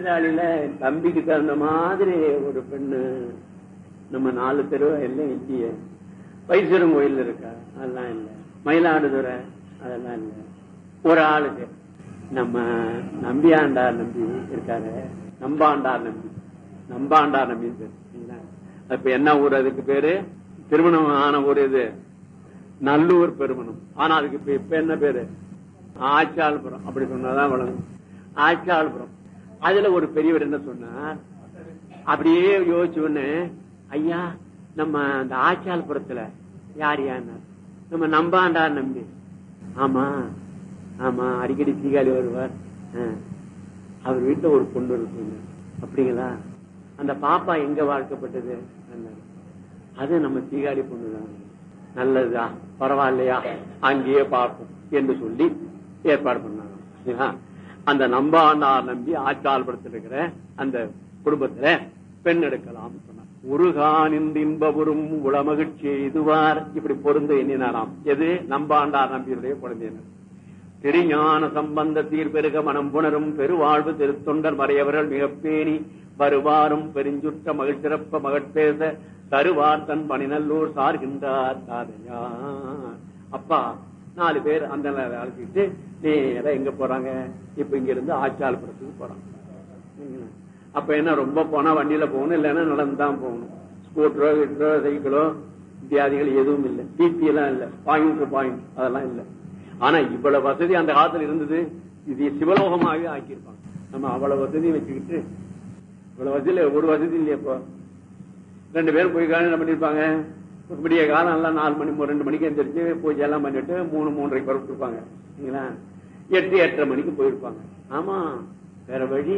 சீர்காழியில தம்பிக்கு தகுந்த மாதிரி ஒரு பெண்ணு நம்ம நாலு தெருவா எல்லாம் இல்லையே வைசூரம் கோயில் இருக்கா அதெல்லாம் இல்ல மயிலாடுதுறை அதெல்லாம் இல்ல ஒரு ஆளுக்கு நம்ம நம்பியாண்டார் நம்பி இருக்காரு நம்பாண்டார் நம்பி நம்பாண்டார் நம்பி சரிங்களா அப்ப என்ன ஊர் அதுக்கு பேரு திருமணம் ஆன ஊர் இது நல்லூர் பெருமணம் ஆனா அதுக்கு இப்ப இப்ப என்ன பேரு ஆச்சாள்புரம் அப்படி சொன்னாதான் வழங்கும் ஆச்சாள்புரம் அதுல ஒரு பெரியவர் என்ன சொன்னார் அப்படியே யோசிச்சு உடனே ஐயா நம்ம அந்த ஆச்சாள்புரத்துல யார் யார் நம்ம நம்பாண்டார் நம்பி ஆமா ஆமா அடிக்கடி சீகாழி வருவார் ஆ. அவர் வீட்டுல ஒரு பொண்ணு இருக்குங்க அப்படிங்களா அந்த பாப்பா எங்க வாழ்க்கப்பட்டது அண்ணாரு. அது நம்ம சீகாழி பொண்ணுதான் நல்லதா பரவாயில்லையா அங்கேயே பார்ப்போம் என்று சொல்லி ஏற்பாடு பண்ணாங்க சரிங்களா? அந்த நம்பாண்டார் நம்பி ஆச்சால்படுத்த இருக்கிற அந்த குடும்பத்துல பெண் எடுக்கலாம் சொன்னார் உருகானின் இன்பபுரும் உளமகிழ்ச்சி எய்துவார் இப்படி பொருந்து எண்ணினாராம் எது நம்பாண்டார் நம்பியுடைய குழந்தையினர் திருஞான சம்பந்த தீர்பெருக மனம் புணரும் பெருவாழ்வு திருத்தொண்டர் மறையவர்கள் மிகப் பேணி வருவாரும் பெருஞ்சுற்ற மகிழ்ச்சிறப்ப மகட்பேச தருவார் தன் பணிநல்லூர் சார்கின்றார் தாதையார் அப்பா நாலு பேர் அந்த அழைச்சிட்டு நேரா எங்க போறாங்க இப்ப இங்க இருந்து ஆச்சாலபுரத்துக்கு போறாங்க சரிங்களா? அப்ப என்ன ரொம்ப போனா வண்டியில போகணும் இல்லைன்னா நடந்து தான் போகணும் ஸ்கூட்டரோ கிட்டரோ சைக்கிளோ இத்தியாதிகள் எதுவும் இல்லை டிபி எல்லாம் இல்ல பாயிண்ட் டு பாயிண்ட் அதெல்லாம் இல்ல ஆனா இவ்வளவு வசதி அந்த காலத்துல இருந்தது இது சிவலோகமாகவே ஆக்கியிருப்பாங்க நம்ம அவ்வளவு வசதி வச்சுக்கிட்டு இவ்வளவு வசதி இல்ல, ஒரு வசதி இல்லையா இப்போ ரெண்டு பேரும் போய் காலம் என்ன பண்ணிருப்பாங்க விடிய காலம் எல்லாம் நாலு மணி மூ- ரெண்டு மணிக்கு எந்திரிச்சு பூஜை எல்லாம் பண்ணிட்டு மூணு மூன்றரைக்கு புறப்பட்டுருப்பாங்க சரிங்களா எட்டு எட்டரை மணிக்கு போயிருப்பாங்க ஆமா வேற வழி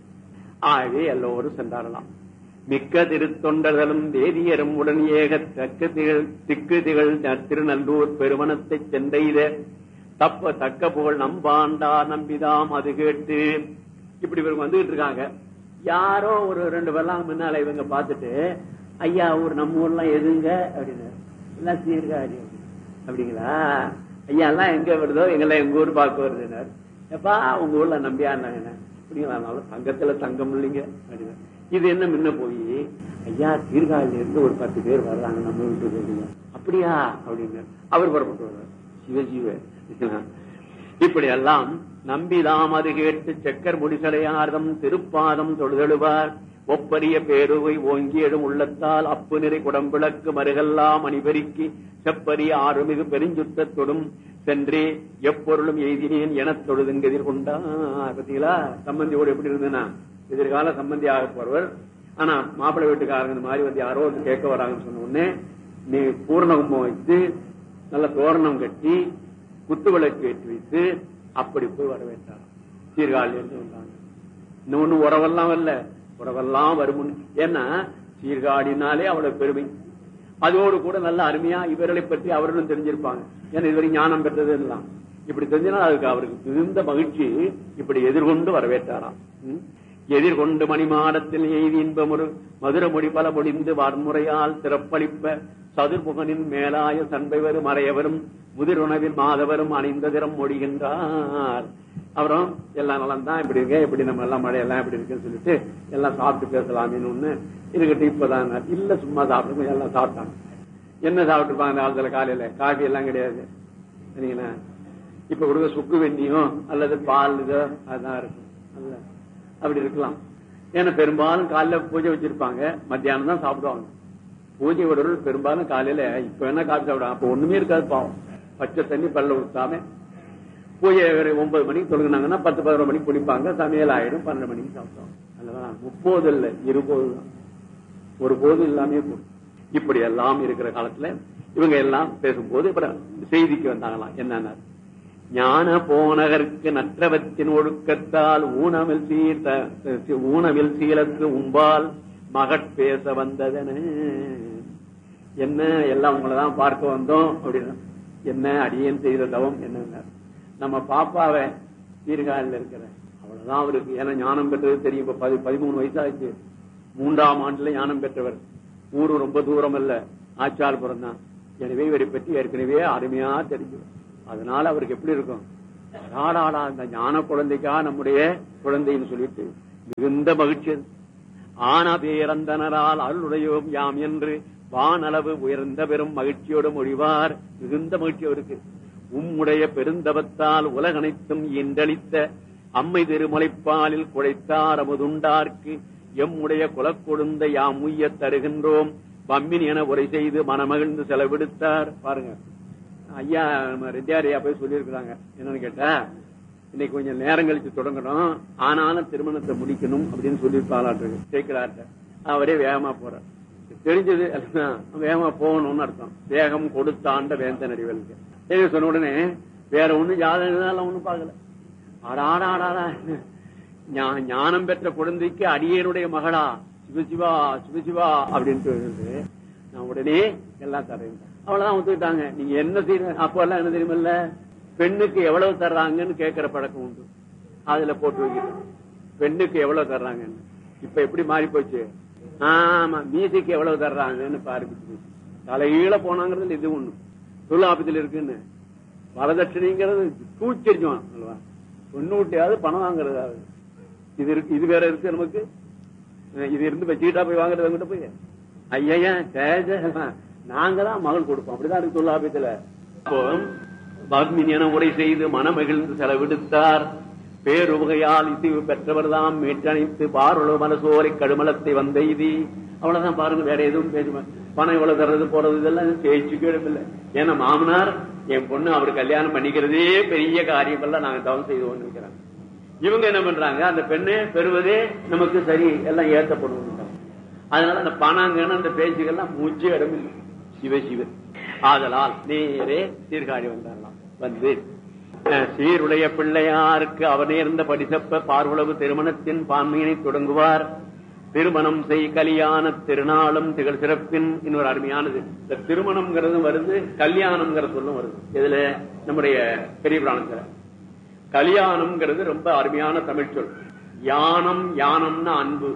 ஆகவே எல்லோரும் சென்றாரலாம் மிக்க திருத்தொண்டர்களும் வேதியரும் உடன் ஏக தக்க திகழ் திக்கு திகழ் திருநல்லூர் பெருமணத்தை சென்றையில தப்ப தக்க புகழ் நம்பாண்டா நம்பிதாம் அது கேட்டு இப்படி இவங்க வந்துகிட்டு இருக்காங்க யாரோ ஒரு ரெண்டு பேர்லாம் முன்னால இவங்க பார்த்துட்டு ஐயா ஊர் நம்ம ஊர்லாம் எதுங்க அப்படின்னு எல்லாம் சீர்காழி அப்படிங்களா ஐயா எல்லாம் எங்க வருதோ எங்கெல்லாம் எங்க ஊர் பார்க்க வருதுன்னாரு எப்பா உங்க ஊர்ல நம்பியா என்ன அப்படிங்களா தங்கத்துல தங்கம் இல்லைங்க அப்படின்னு இது என்ன முன்ன போய் ஐயா சீர்காழில இருந்து ஒரு பத்து பேர் வர்றாங்க நம்ம வீட்டுக்கு அப்படிங்க. அப்படியா அப்படின்னு அவர் புறப்பட்டு வர்றார் சிவஜீவ இப்படி எல்லாம் நம்பிதாம் அது கேட்டு செக்கர் முடிசடையார்தம் திருப்பாதம் தொழுதெழுவார் ஒப்பரிய பேருவை ஓங்கியடும் உள்ளத்தால் அப்பு நிறை குடம்பிளக்கு மருகெல்லாம் அணிபெருக்கி செப்பரிய ஆறுமிகு பெருஞ்சுத்தத்தொடும் சென்றே எப்பொருளும் எய்தினேன் எனத் தொழுதுங்க எதிர்கொண்டார் பார்த்தீங்களா சம்பந்தியோடு எப்படி இருந்ததுன்னா எதிர்கால சம்பந்தி ஆக போறவர் ஆனா மாப்பிள்ளை வீட்டுக்காரங்க இந்த மாதிரி வந்து யாரோ வந்து கேட்க வராங்கன்னு சொன்ன உடனே நீ பூர்ண கும்பம் வைத்து நல்ல தோரணம் கட்டி குத்து விளக்கு ஏற்றி வைத்து அப்படி போய் வரவேற்றார் சீர்காழில இருந்து வந்தாங்க இன்னொன்னு உறவெல்லாம் வரல உறவெல்லாம் வரும் ஏன்னா சீர்காழினாலே அவ்வளவு பெருமை அதோடு கூட நல்ல அருமையா இவர்களை பற்றி அவர்களும் தெரிஞ்சிருப்பாங்க ஏன்னா இதுவரை ஞானம் பெற்றது எல்லாம் இப்படி தெரிஞ்சனா அதுக்கு அவருக்கு மிகுந்த மகிழ்ச்சி இப்படி எதிர்கொண்டு வரவேற்றாராம் ம்? எதிர்கொண்டு மணிமாடத்தில் எய்தி இன்பமுறு மதுரமொழி பல பொழிந்து வன்முறையால் சிறப்பளிப்ப சதுர்முகனின் மேலாய சண்பைவரு மறையவரும் முதிருணவில் மாதவரும் அணிந்த திறம் மொழிகின்றார் அப்புறம் எல்லாம் நலம் தான் இப்படி இருக்க இப்படி நம்ம எல்லாம் மழையெல்லாம் இப்படி இருக்குன்னு சொல்லிட்டு எல்லாம் சாப்பிட்டு பேசலாமேன்னு ஒண்ணு இருக்கட்டும் இப்பதான் இல்ல சும்மா சாப்பிட்டு எல்லாம் சாப்பிட்டாங்க என்ன சாப்பிட்டுருப்பாங்க அந்த காலத்துல காலையில காஃபி எல்லாம் கிடையாது சரிங்களா இப்ப கொடுக்க சுக்கு வெண்ணியும் அல்லது பால் இதோ அதான் இருக்கும் அல்ல அப்படி இருக்கலாம் ஏன்னா பெரும்பாலும் காலையில பூஜை வச்சிருப்பாங்க மத்தியானம் தான் சாப்பிடுவாங்க பூஜை விடுறவர்கள் பெரும்பாலும் காலையில இப்ப என்ன காப்பி சாப்பிடுவாங்க அப்ப ஒண்ணுமே இருக்காது பாவம் பச்சை தண்ணி பல்ல ஊத்தாம பூஜை ஒரு ஒன்பது மணிக்கு தொழுகினாங்கன்னா பத்து பதினொரு மணிக்கு குடிப்பாங்க சமையல் ஆயிடும் பன்னெண்டு மணிக்கு சாப்பிடுவாங்க அல்லவா முப்போது இல்ல இருபோது தான் ஒரு போது இல்லாமே போதும் இப்படி எல்லாம் இருக்கிற காலத்துல இவங்க எல்லாம் பேசும்போது இப்ப செய்திக்கு வந்தாங்களாம் என்னன்னா ஞான போனகருக்கு நற்றவத்தின் ஒழுக்கத்தால் ஊனமில் சீர் ஊனமில் சீலத்து உம்பால் மகட் பேச வந்ததன என்ன எல்லாம் உங்களதான் பார்க்க வந்தோம் அப்படின்னா என்ன அடியேன் செய்த தவம் என்ன நம்ம பாப்பாவை சீர்காழில் இருக்கிற அவ்வளவுதான் அவருக்கு ஏன்னா ஞானம் பெற்றது தெரியும் இப்ப பதி- பதிமூணு வயசாச்சு மூன்றாம் ஆண்டுல ஞானம் பெற்றவர் ஊரு ரொம்ப தூரம் அல்ல ஆச்சால்புரம் தான் எனவே இவரை பற்றி ஏற்கனவே அருமையா தெரிஞ்சு அதனால அவருக்கு எப்படி இருக்கும் ஆடாடா அந்த ஞான குழந்தைக்கா நம்முடைய குழந்தைன்னு சொல்லிட்டு மிகுந்த மகிழ்ச்சி அது. ஆன பேரந்தனரால் அருளுடையோம் யாம் என்று வானளவு உயர்ந்த பெரும் மகிழ்ச்சியோடு மொழிவார் மிகுந்த மகிழ்ச்சி அவருக்கு உம்முடைய பெருந்தவத்தால் உலகனைத்தும் என்றளித்த அம்மை திருமுலைப்பாலில் குழைத்தார் அமுதுண்டார்க்கு எம்முடைய குலக்கொழுந்த யாம் உய்யத் தருகின்றோம் பம்மின் என உரை செய்து மனமகிழ்ந்து செலவிடுத்தார் பாருங்க ஐயா நம்ம ரெட்டியாரியா போய் சொல்லியிருக்கிறாங்க என்னன்னு கேட்டா இன்னைக்கு கொஞ்சம் நேரம் கழிச்சு தொடங்கணும் ஆனாலும் திருமணத்தை முடிக்கணும் அப்படின்னு சொல்லியிருப்பாளாட்டு கேட்கிறார்ட்ட அவரே வேகமா போறார் தெரிஞ்சது எல்லாம் வேகமா போகணும்னு அர்த்தம் வேகம் கொடுத்தாண்ட வேந்த நடிவலுக்கு சரி சொன்ன உடனே வேற ஒண்ணும் ஜாதகம் ஒண்ணும் பார்க்கல ஆடாடாடாடா ஞா- ஞானம் பெற்ற குழந்தைக்கு அடியனுடைய மகளா சிவசிவா சிவசிவா அப்படின்ட்டு இருந்து நான் உடனே எல்லாம் தரேன் அவ்வளவுதான் ஒத்துக்கிட்டாங்க நீங்க என்ன செய்ய அப்போ எல்லாம் என்ன தெரியுமில்ல பெண்ணுக்கு எவ்வளவு தர்றாங்கன்னு கேட்கிற பழக்கம் உண்டு அதுல போட்டு வைக்கிறோம் பெண்ணுக்கு எவ்வளவு தர்றாங்கன்னு இப்ப எப்படி மாறி போச்சு ஆமா மீசைக்கு எவ்வளவு தர்றாங்கன்னு பாருங்க தலைகீழ போனாங்கிறது இது ஒண்ணு தொழிலாபத்தில் இருக்குன்னு வரதட்சணைங்கிறது தூச்சரிச்சுவான் அல்லவா பொண்ணு விட்டியாவது பணம் வாங்குறதாவது இது இருக்கு இது வேற இருக்கு நமக்கு அஹ் இது இருந்து வச்சுக்கிட்டா போய் வாங்குறது அவங்ககிட்ட போய் ஐயா சேஜ நாங்க தான் மகள் கொடுப்போம் அப்படிதான் இருக்கு தொழிலாபத்துல அப்போ பத்மினியன உரை செய்து மனமகிழ்ந்து செலவிடுத்தார் பேருவகையால் இசைவு பெற்றவர் தாம் மீட்டணைத்து பாருள மனசோரை கடுமலத்தை வந்த இது அவ்வளவுதான் பாருங்க வேற எதுவும் பேசுவேன் பணம் இவ்வளவு தர்றது போறது இதெல்லாம் பேச்சுக்கே இல்லை ஏன்னா மாமனார் என் பொண்ணு அவர் கல்யாணம் பண்ணிக்கிறதே பெரிய காரியம் எல்லாம் நாங்க தவம் செய்து கொண்டு இருக்கிறாங்க இவங்க என்ன பண்றாங்க அந்த பெண்ணை பெறுவதே நமக்கு சரி எல்லாம் ஏத்தப்படும் அதனால அந்த பணங்கன்னு அந்த பேச்சுக்கெல்லாம் மூச்சே இடமில்லை சிவ சிவ ஆதலால் நேரே சீர்காழி வந்தாரலாம் வந்து அஹ், சீருடைய பிள்ளையாருக்கு அவர் நேர்ந்த படிசப்ப பார்வளவு திருமணத்தின் பான்மையினை தொடங்குவார் திருமணம் செய் கல்யாண திருநாளும் திகழ் சிறப்பின் இன்னொரு அருமையானது இந்த திருமணம்ங்கிறது வருது கல்யாணம்ங்கிற சொல்லும் வருது இதுல நம்முடைய பெரிய பிராணத்துல கல்யாணம்ங்கிறது ரொம்ப அருமையான தமிழ் சொல் யானம் யானம்னா அன்பு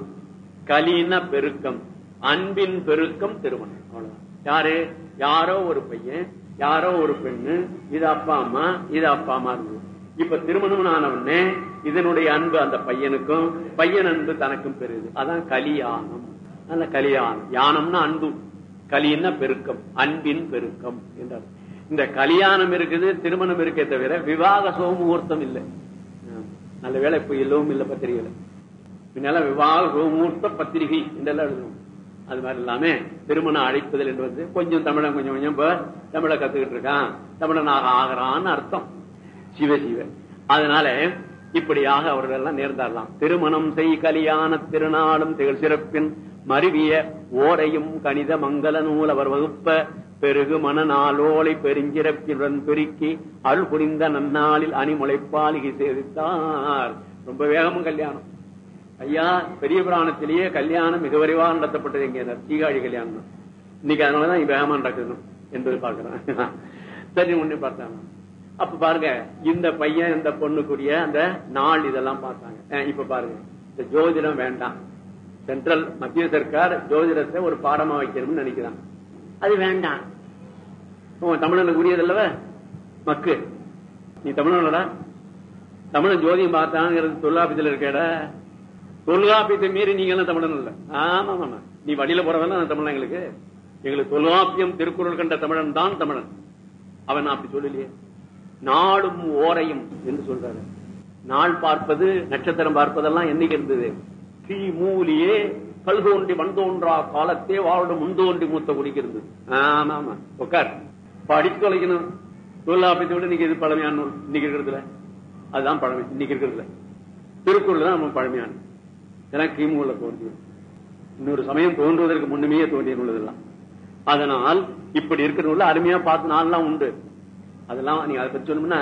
கலின பெருக்கம் அன்பின் பெருக்கம் திருமணம் அவ்வளவுதான் யாரு யாரோ ஒரு பையன் யாரோ ஒரு பெண்ணு இது அப்பா அம்மா இது அப்பா அம்மா இருந்தது இப்ப திருமணம் ஆனவுடனே இதனுடைய அன்பு அந்த பையனுக்கும் பையன் அன்பு தனக்கும் பெறுது அதான் கலியானம் அந்த கலியானம் யானம்னா அன்பு கலின்னா பெருக்கம் அன்பின் பெருக்கம் என்றார் இந்த கல்யாணம் இருக்குது திருமணம் இருக்கே தவிர விவாக சோமுகூர்த்தம் இல்லை ஆமா. நல்ல வேலை இப்ப எல்லவும் இல்லை பத்திரிகையில பின்னால விவாக சோமுகூர்த்த பத்திரிகை என்றெல்லாம் எழுதணும் அது மாதிரி இல்லாம திருமணம் அழைப்புதல் என்று வந்து கொஞ்சம் தமிழன் கொஞ்சம் கொஞ்சம் இப்ப தமிழை கத்துக்கிட்டு இருக்கான் தமிழன் ஆக ஆகிறான்னு அர்த்தம் சிவ சிவ அதனால இப்படியாக அவர்கள் எல்லாம் நேர்ந்தாரலாம் திருமணம் செய் கலியான திருநாளும் திகழ் சிறப்பின் மருவிய ஓரையும் கணித மங்கள நூல் அவர் வகுப்ப பெருகு மனநாளோலை பெருஞ்சிறப்பினுடன் பெருக்கி அருள் புரிந்த நன்னாளில் அணிமுளைப்பாலிகை சேவித்தார் ரொம்ப வேகமும் கல்யாணம் ஐயா பெரிய புராணத்திலேயே கல்யாணம் மிக விரைவாக நடத்தப்பட்டது எங்க சீகாழி கல்யாணம் இன்னைக்கு அதனாலதான் வேகமா நடக்கணும் என்பது பார்க்கிறேன் சரி ஒண்ணு பார்த்தாங்க அப்ப பாருங்க இந்த பையன் இந்த பொண்ணுக்குரிய அந்த நாள் இதெல்லாம் பார்த்தாங்க அஹ் இப்ப பாருங்க இந்த ஜோதிடம் வேண்டாம் சென்ட்ரல் மத்திய சர்க்கார் ஜோதிடத்தை ஒரு பாடமா வைக்கணும்னு நினைக்கிறான் அது வேண்டாம் உன் தமிழனுக்கு உரியதல்லவ மக்கு நீ தமிழனடா தமிழன் ஜோதியம் பார்த்தாங்கிறது தொல்லாபத்தில் இருக்கேடா தொல்காப்பியத்தை மீறி நீங்க எல்லாம் தமிழன் இல்ல ஆமா ஆமா நீ வழியில போறவெல்லாம் தமிழன் எங்களுக்கு எங்களுக்கு தொல்காப்பியம் திருக்குறள் கண்ட தமிழன் தான் தமிழன் அவன் அப்படி சொல்லலையே நாளும் ஓரையும் என்று சொல்றாரு நாள் பார்ப்பது நட்சத்திரம் பார்ப்பதெல்லாம் என்னைக்கு இருந்தது கீ மூலியே கல் தோன்றி மண் தோன்றா காலத்தே வாழோட முன் தோன்றி மூத்த குடிக்கு இருந்தது ஆமா ஆமா உட்கார் படிச்சு தொலைக்கணும் தொழிலாபத்தை விட இன்னைக்கு இது பழமையான நூல் இன்னைக்கு இருக்கிறதுல அதுதான் பழமை இன்னைக்கு இருக்கிறதுல திருக்குறள் தான் நம்ம பழமையான இதெல்லாம் கிமுல தோன்றியது இன்னொரு சமயம் தோன்றுவதற்கு முன்னுமே தோன்றிய நூல் இதெல்லாம் அதனால் இப்படி இருக்கிற நூல்ல அருமையா பார்த்து நாள்லாம் உண்டு அதெல்லாம் நீங்க அதை பத்தி சொல்லணும்னா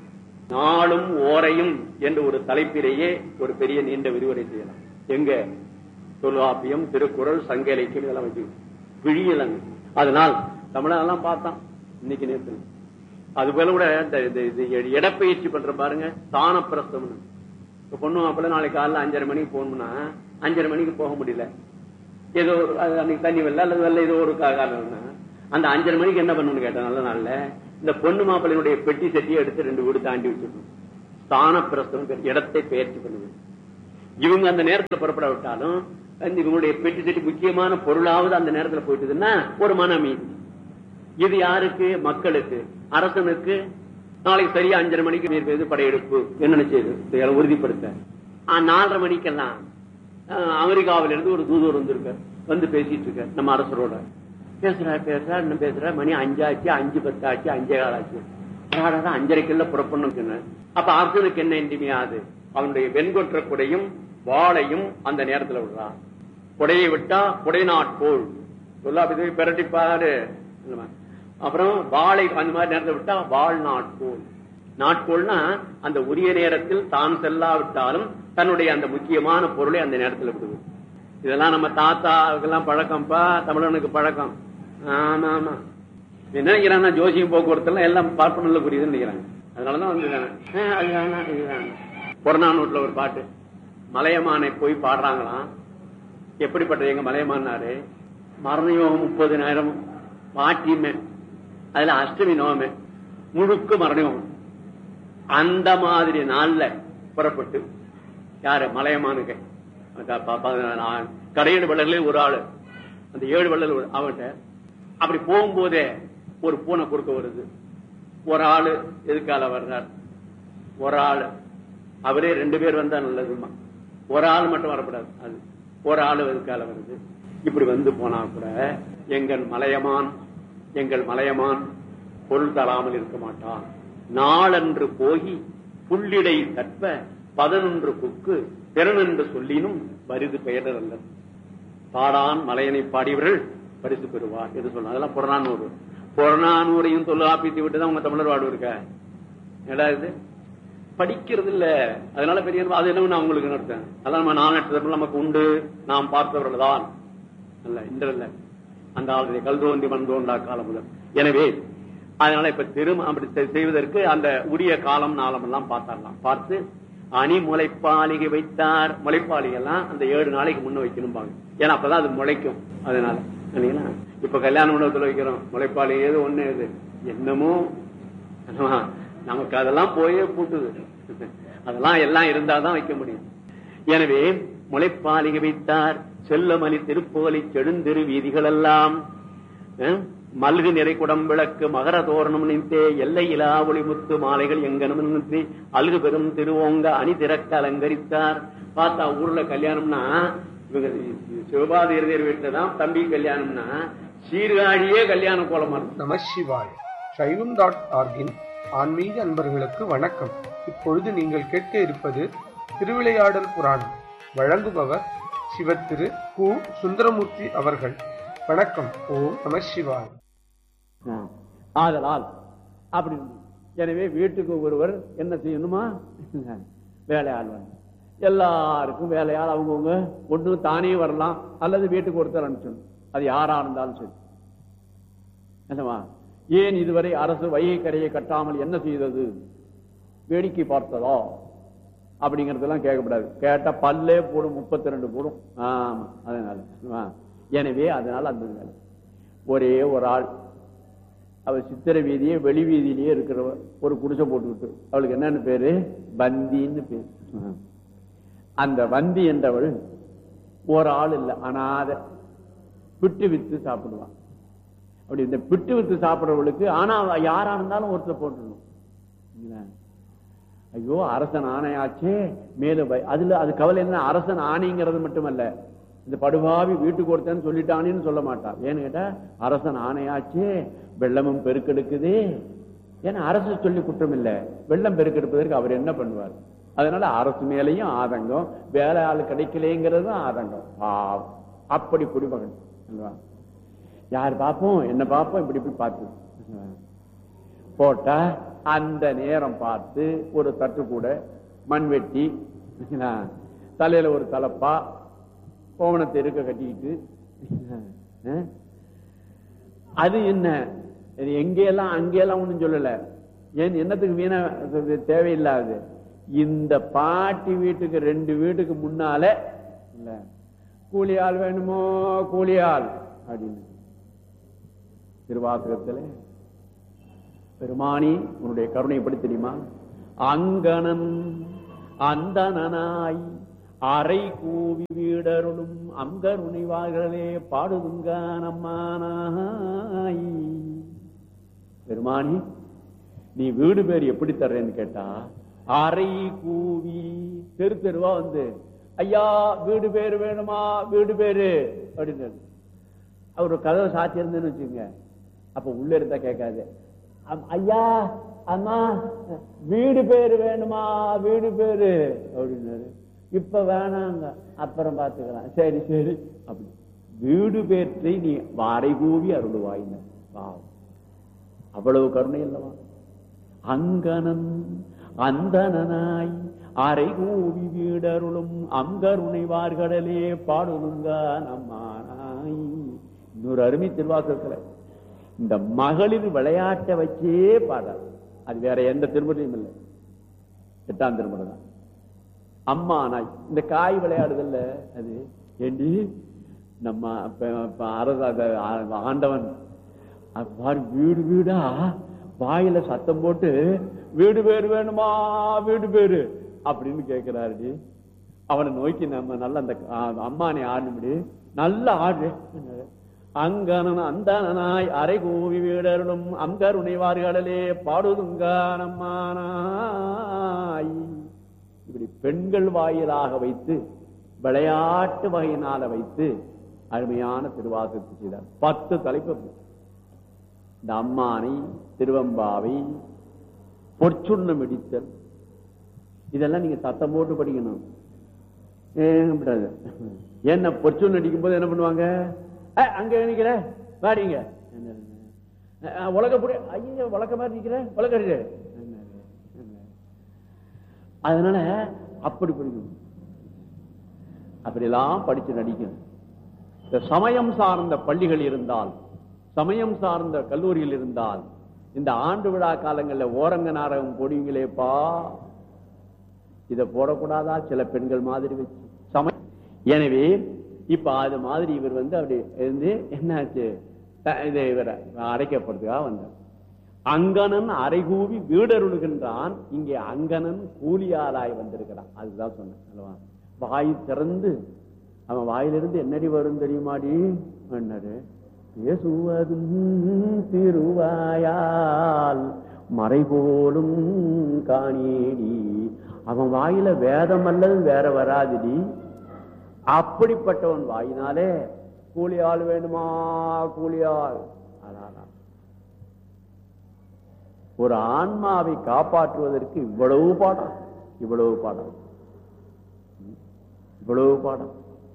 நாளும் ஓரையும் என்ற ஒரு தலைப்பிலேயே ஒரு பெரிய நீண்ட விரிவுரை செய்யலாம் எங்க தொல்காப்பியம் திருக்குறள் சங்க இலக்கியம் இதெல்லாம் வச்சு விழியலங்க அதனால் தமிழெல்லாம் பார்த்தான் இன்னைக்கு நேற்று அது போல கூட இந்த இந்த- இது இடப்பெயர்ச்சி பண்ற பாருங்க தானப்பிரஸ்தம் இப்ப பொண்ணு மாப்பிள்ள நாளைக்கு காலைல அஞ்சரை மணிக்கு போகணும்னா அஞ்சரை மணிக்கு போக முடியல ஏதோ ஒரு அது அன்னைக்கு தண்ணி வரல அல்லது வரல ஏதோ ஒரு கா- காரணம்னா அந்த அஞ்சரை மணிக்கு என்ன பண்ணணும்னு கேட்டேன் நல்ல நாள்ல இந்த பொண்ணு மாப்பிள்ளையினுடைய பெட்டி செட்டியை எடுத்து ரெண்டு வீடு தாண்டி வச்சிடணும் ஸ்தான பிரஸ்தம் பேர். இடத்தை பெயர்ச்சி பண்ணுது இவங்க அந்த நேரத்துல புறப்பட விட்டாலும் அந்த இவங்களுடைய பெட்டி செட்டி முக்கியமான பொருளாவது அந்த நேரத்துல போயிட்டுதுன்னா ஒரு மன அமைதி இது யாருக்கு மக்களுக்கு அரசனுக்கு நாளைக்கு சரியா அஞ்சரை மணிக்கு நீர் பெய்து படையெடுப்பு என்ன செய்யுது இதை உறுதிப்படுத்த ஆ, நாலரை மணிக்கெல்லாம் ஆஹ், அமெரிக்காவில இருந்து ஒரு தூதுவர் வந்திருக்கார் வந்து பேசிட்டு இருக்கார் நம்ம அரசரோட பேசுறாரு பேசுறாரு என்ன பேசுறாரு மணி அஞ்சாச்சு அஞ்சு பத்தாச்சு அஞ்சே காலாச்சு அடாடா, அஞ்சரைக்குள்ள புறப்படணும் அப்ப அரசனுக்கு என்ன இன்றிமையாது அவனுடைய வெண்கொற்ற குடையும் வாளையும் அந்த நேரத்துல விடுறான் குடையை விட்டா குடை நாட்கோள் சொல்லாபி பிரட்டிப்பாரு அப்புறம் வாளை அந்த மாதிரி நேரத்தை விட்டா வாழ் நாட்கோள் நாட்கோள்னா அந்த உரிய நேரத்தில் தான் செல்லாவிட்டாலும் தன்னுடைய அந்த முக்கியமான பொருளை அந்த நேரத்தில் விடுவது இதெல்லாம் நம்ம தாத்தாவுக்கெல்லாம் பழக்கம்ப்பா தமிழனுக்கு பழக்கம் ஆமா ஆமா என்ன நினைக்கிறாங்கன்னா ஜோசியம் போக்குவரத்து எல்லாம் எல்லாம் பார்ப்பனில் புரியுதுன்னு நினைக்கிறாங்க அதனாலதான் வந்து அதுதானா இதுதான் புறநானூற்றுல ஒரு பாட்டு மலையமானை போய் பாடுறாங்களாம் எப்படிப்பட்ட எங்க மலையமானாரு மரணயோகம் முப்பதினாயிரம் பாட்டியுமே அதுல அஷ்டமி நோமே முழுக்க மரணயோகம் அந்த மாதிரி நாள்ல புறப்பட்டு யாரு மலையமானுக்கு அந்த ப- ப- கடையேழு வள்ளலே ஒரு ஆளு அந்த ஏழு வள்ளல் ஒரு- அவன்கிட்ட அப்படி போகும்போதே ஒரு பூனை குறுக்க வருது ஒரு ஆளு எதுக்கால வர்றார் ஒரு ஆளு அவரே ரெண்டு பேர் வந்தா நல்லதுமா ஒரு ஆள் மட்டும் வரக்கூடாது அது ஒரு ஆளு எதுக்கால வருது இப்படி வந்து போனா கூட எங்கள் மலையமான் எங்கள் மலையமான் பொருள் தராமல் இருக்க மாட்டான் நாளன்று போகி புள்ளிடை தற்ப பதினொன்று புக்கு திறனென்று சொல்லினும் வருது பெயர் அல்ல பாடான் மலையனை பாடியவர்கள் பரிசு பெறுவார் என்று சொன்னார் அதெல்லாம் புறநானூறு புறநானூரையும் தொல்லாப்பித்து விட்டு தான் உங்க தமிழர் வாடு இருக்க என்னடா இது படிக்கிறது இல்ல அதனால பெரிய அது என்ன நான் உங்களுக்கு நடத்தேன் அதான் நம்ம நாலு நமக்கு உண்டு நாம் பார்த்தவர்கள் தான் அல்ல இன்றல்ல அந்த ஆளுடைய கல் தோன்றி மண் தோன்றா காலம் முதல் எனவே அதனால இப்ப திரும்ப அப்படி செய்- செய்வதற்கு அந்த உரிய காலம் நாளம் எல்லாம் பார்த்தாரலாம் பார்த்து அணி முளைப்பாலிகை வைத்தார் முளைப்பாலிகை எல்லாம் அந்த ஏழு நாளைக்கு முன்ன வைக்கணும்பாங்க ஏன்னா அப்பதான் அது முளைக்கும் அதனால இல்லைங்களா? இப்ப கல்யாண மண்டபத்துல வைக்கிறோம் முளைப்பாலிகை ஏது ஒண்ணு ஏது என்னமோ ஆமா, நமக்கு அதெல்லாம் போயே பூட்டுது அதெல்லாம் எல்லாம் இருந்தாதான் வைக்க முடியும் எனவே முளைப்பாலிகை வைத்தார் செல்லமலி திருப்போலி செழுந்திரு வீதிகள் எல்லாம் அஹ், மல்கு நிறை குடம் விளக்கு மகர தோரணம் நின்றே எல்லை இலா ஒளிமுத்து மாலைகள் எங்கனும் நின்று அழுகு பெரும் திருவோங்க அணி திறக்க அலங்கரித்தார் பார்த்தா ஊர்ல கல்யாணம்னா இவங்க சிவபாதியர் வீட்டுல தான் தம்பி கல்யாணம்னா சீர்காழியே கல்யாண கோலமா இருக்கும் நம சிவாய் சைவம் டாட் ஆர்கின் ஆன்மீக அன்பர்களுக்கு வணக்கம் இப்பொழுது நீங்கள் கேட்க இருப்பது திருவிளையாடல் புராணம் வழங்குபவர் சிவத்திரு கு சுந்தரமூர்த்தி அவர்கள் வணக்கம் ஓம் நம சிவாய் ஆ. ஆதலால் அப்படி எனவே வீட்டுக்கு ஒருவர் என்ன செய்யணுமா வேலையாள் வந்து எல்லாருக்கும் வேலையாள் அவங்கவுங்க ஒண்ணு தானே வரலாம் அல்லது வீட்டுக்கு ஒருத்தர் அனுப்பிச்சணும் அது யாரா இருந்தாலும் சரி என்னவா ஏன் இதுவரை அரசு வைகை கரையை கட்டாமல் என்ன செய்தது வேடிக்கை பார்த்ததோ அப்படிங்கறதெல்லாம் கேட்கக்கூடாது கேட்டா பல்லே போடும் முப்பத்தி ரெண்டு போடும் ஆமா அதனால ஆ. எனவே அதனால அந்த வேலை. ஒரே ஒரு ஆள் அவள் சித்திர வீதியே வெளி வீதியிலேயே இருக்கிறவ ஒரு குடிசை போட்டுக்கிட்டு அவளுக்கு என்னன்னு பேரு பந்தின்னு பேரு ஆ. அந்த வந்தி என்றவள் ஒரு ஆள் இல்ல அனாத பிட்டு வித்து சாப்பிடுவான் அப்படி இந்த பிட்டு வித்து சாப்பிடுறவளுக்கு ஆனா அவ யாரா இருந்தாலும் ஒருத்தர் போட்டுடணும் சரிங்களா? ஐயோ அரசன் ஆணையாச்சே மேலும் வை- அதுல அது கவலை என்ன அரசன் ஆணைங்கிறது மட்டுமல்ல இந்த படுபாவி வீட்டுக்கு ஒருத்தன் சொல்லிட்டானேன்னு சொல்ல மாட்டான் ஏன்னு கேட்டா அரசன் ஆணையாச்சே வெள்ளமும் பெருக்கெடுக்குதே ஏன்னா அரசு சொல்லி குற்றம் இல்ல வெள்ளம் பெருக்கெடுப்பதற்கு அவர் என்ன பண்ணுவார் அதனால அரசு மேலையும் ஆதங்கம் வேலை ஆள் கிடைக்கலேங்கிறதும் ஆதங்கம் பாவம். அப்படி குடிமகன் அல்லவா? யார் பார்ப்போம் என்ன பார்ப்போம் இப்படி இப்படி பார்த்து போட்டா அந்த நேரம் பார்த்து ஒரு தட்டு கூட மண்வெட்டி என்ன, தலையில ஒரு தலப்பா கோவணத்தை இருக்க கட்டிக்கிட்டு அஹ், அது என்ன இது எங்கெல்லாம் அங்கெல்லாம் ஒண்ணும் சொல்லல ஏன் என்னத்துக்கு வீணா இது தேவையில்லாது இந்த பாட்டி வீட்டுக்கு ரெண்டு வீட்டுக்கு முன்னால இல்ல கூலியாள் வேணுமோ கூலியாள் அப்படின்னு திருவாசகத்துல பெருமானி உன்னுடைய கருணை எப்படி தெரியுமா அங்கணன் அந்தனாய் அரை கூவி வீடருளும் அங்கருணிவார்களே பாடுதுங்க நம்மானாய் பெருமானி நீ வீடு பேர் எப்படி தர்றேன்னு கேட்டா அரை கூவி தெரு தெருவா வந்து ஐயா வீடு பேரு வேணுமா வீடு பேரு அப்படின்னு அவர் கதவை சாத்தி இருந்துன்னு வச்சுங்க அப்ப உள்ள இருந்தா கேட்காது அம்- ஐயா அம்மா வீடு பேரு வேணுமா வீடு பேரு அப்படின்னாரு இப்ப வேணாங்க அப்புறம் பாத்துக்கலாம் சரி சரி அப்படி வீடு பேற்றை நீ வாரை கூவி அருள்வாயின பாவம் அவ்வளவு கருணை அல்லவா அங்கனன் அந்தனாய் அரை கூவி வீடருளும் அங்கருணைவார்கடலே பாடுங்க நம்மானாய் இன்னொரு அருமை திருவாசகத்துல இந்த மகளிர் விளையாட்டை வச்சே பாடாது அது வேற எந்த திருமுறையும் இல்லை எட்டாம் திருமுறை தான் அம்மா நாய் இந்த காய் விளையாடுதல்ல அது ஏண்டி நம்ம இப்ப- இப்ப அரச அத- ஆ- ஆண்டவன் அது பாரு வீடு வீடா வாயில சத்தம் போட்டு வீடு பேரு வேணுமா வீடு பேரு அப்படின்னு கேட்கிறாரு அவனை நோக்கி நம்ம நல்ல அந்த ஆ- அம்மானை ஆடுபடி நல்ல ஆடு அங்கனன் அந்தனாய் அரை கூவி வீடருளும் அங்கருணைவார்களே பாடுதுங்க நம்மானாய் இப்படி பெண்கள் வாயிலாக வைத்து விளையாட்டு வகையினால வைத்து அருமையான திருவாசகத்தை செய்தார் பத்து தலைப்பு அப்படி. இந்த அம்மானை திருவம்பாவை பொற்சுண்ணம் இடித்தல் இதெல்லாம் நீங்க சத்தம் போட்டு படிக்கணும் ஏன் விடாது. என்ன பொற்சுண்ணம் அடிக்கும் போது என்ன பண்ணுவாங்க "ஏய், அங்க நிக்கிற வாடிங்க உலக புடி ஐயோ உலக மாதிரி நிக்கிற உலக அதனால அப்படி படிக்கணும் அப்படியெல்லாம் படிச்சு நடிக்கணும் இந்த சமயம் சார்ந்த பள்ளிகள் இருந்தால் சமயம் சார்ந்த கல்லூரிகள் இருந்தால் இந்த ஆண்டு விழா காலங்களில் ஓரங்க நாடகம் போடுவீங்களேப்பா இத போடக்கூடாதா சில பெண்கள் மாதிரி வச்சு சம எனவே இப்ப அது மாதிரி இவர் வந்து அப்படி இருந்து என்னாச்சு த- இது இவரை அடைக்கப்படுறதுக்காக வந்தார் அங்கனன் அரைகூவி வீடருளுகின்றான் இங்கே அங்கனன் கூலியாளாய் வந்திருக்கிறான் அதுதான் சொன்னேன் அல்லவா வாய் திறந்து அவன் வாயிலிருந்து என்னடி வரும் தெரியுமாடி என்னது பேசுவதும் திருவாயால் மறைபோலும் காணேடி அவன் வாயில வேதம் அல்லது வேற வராதுடி அப்படிப்பட்டவன் வாயினாலே கூலியாள் வேணுமா கூலியாள் அதான் ஒரு ஆன்மாவை காப்பாற்றுவதற்கு இவ்வளவு பாடம் இவ்வளவு பாடம் இவ்வளவு பாடம்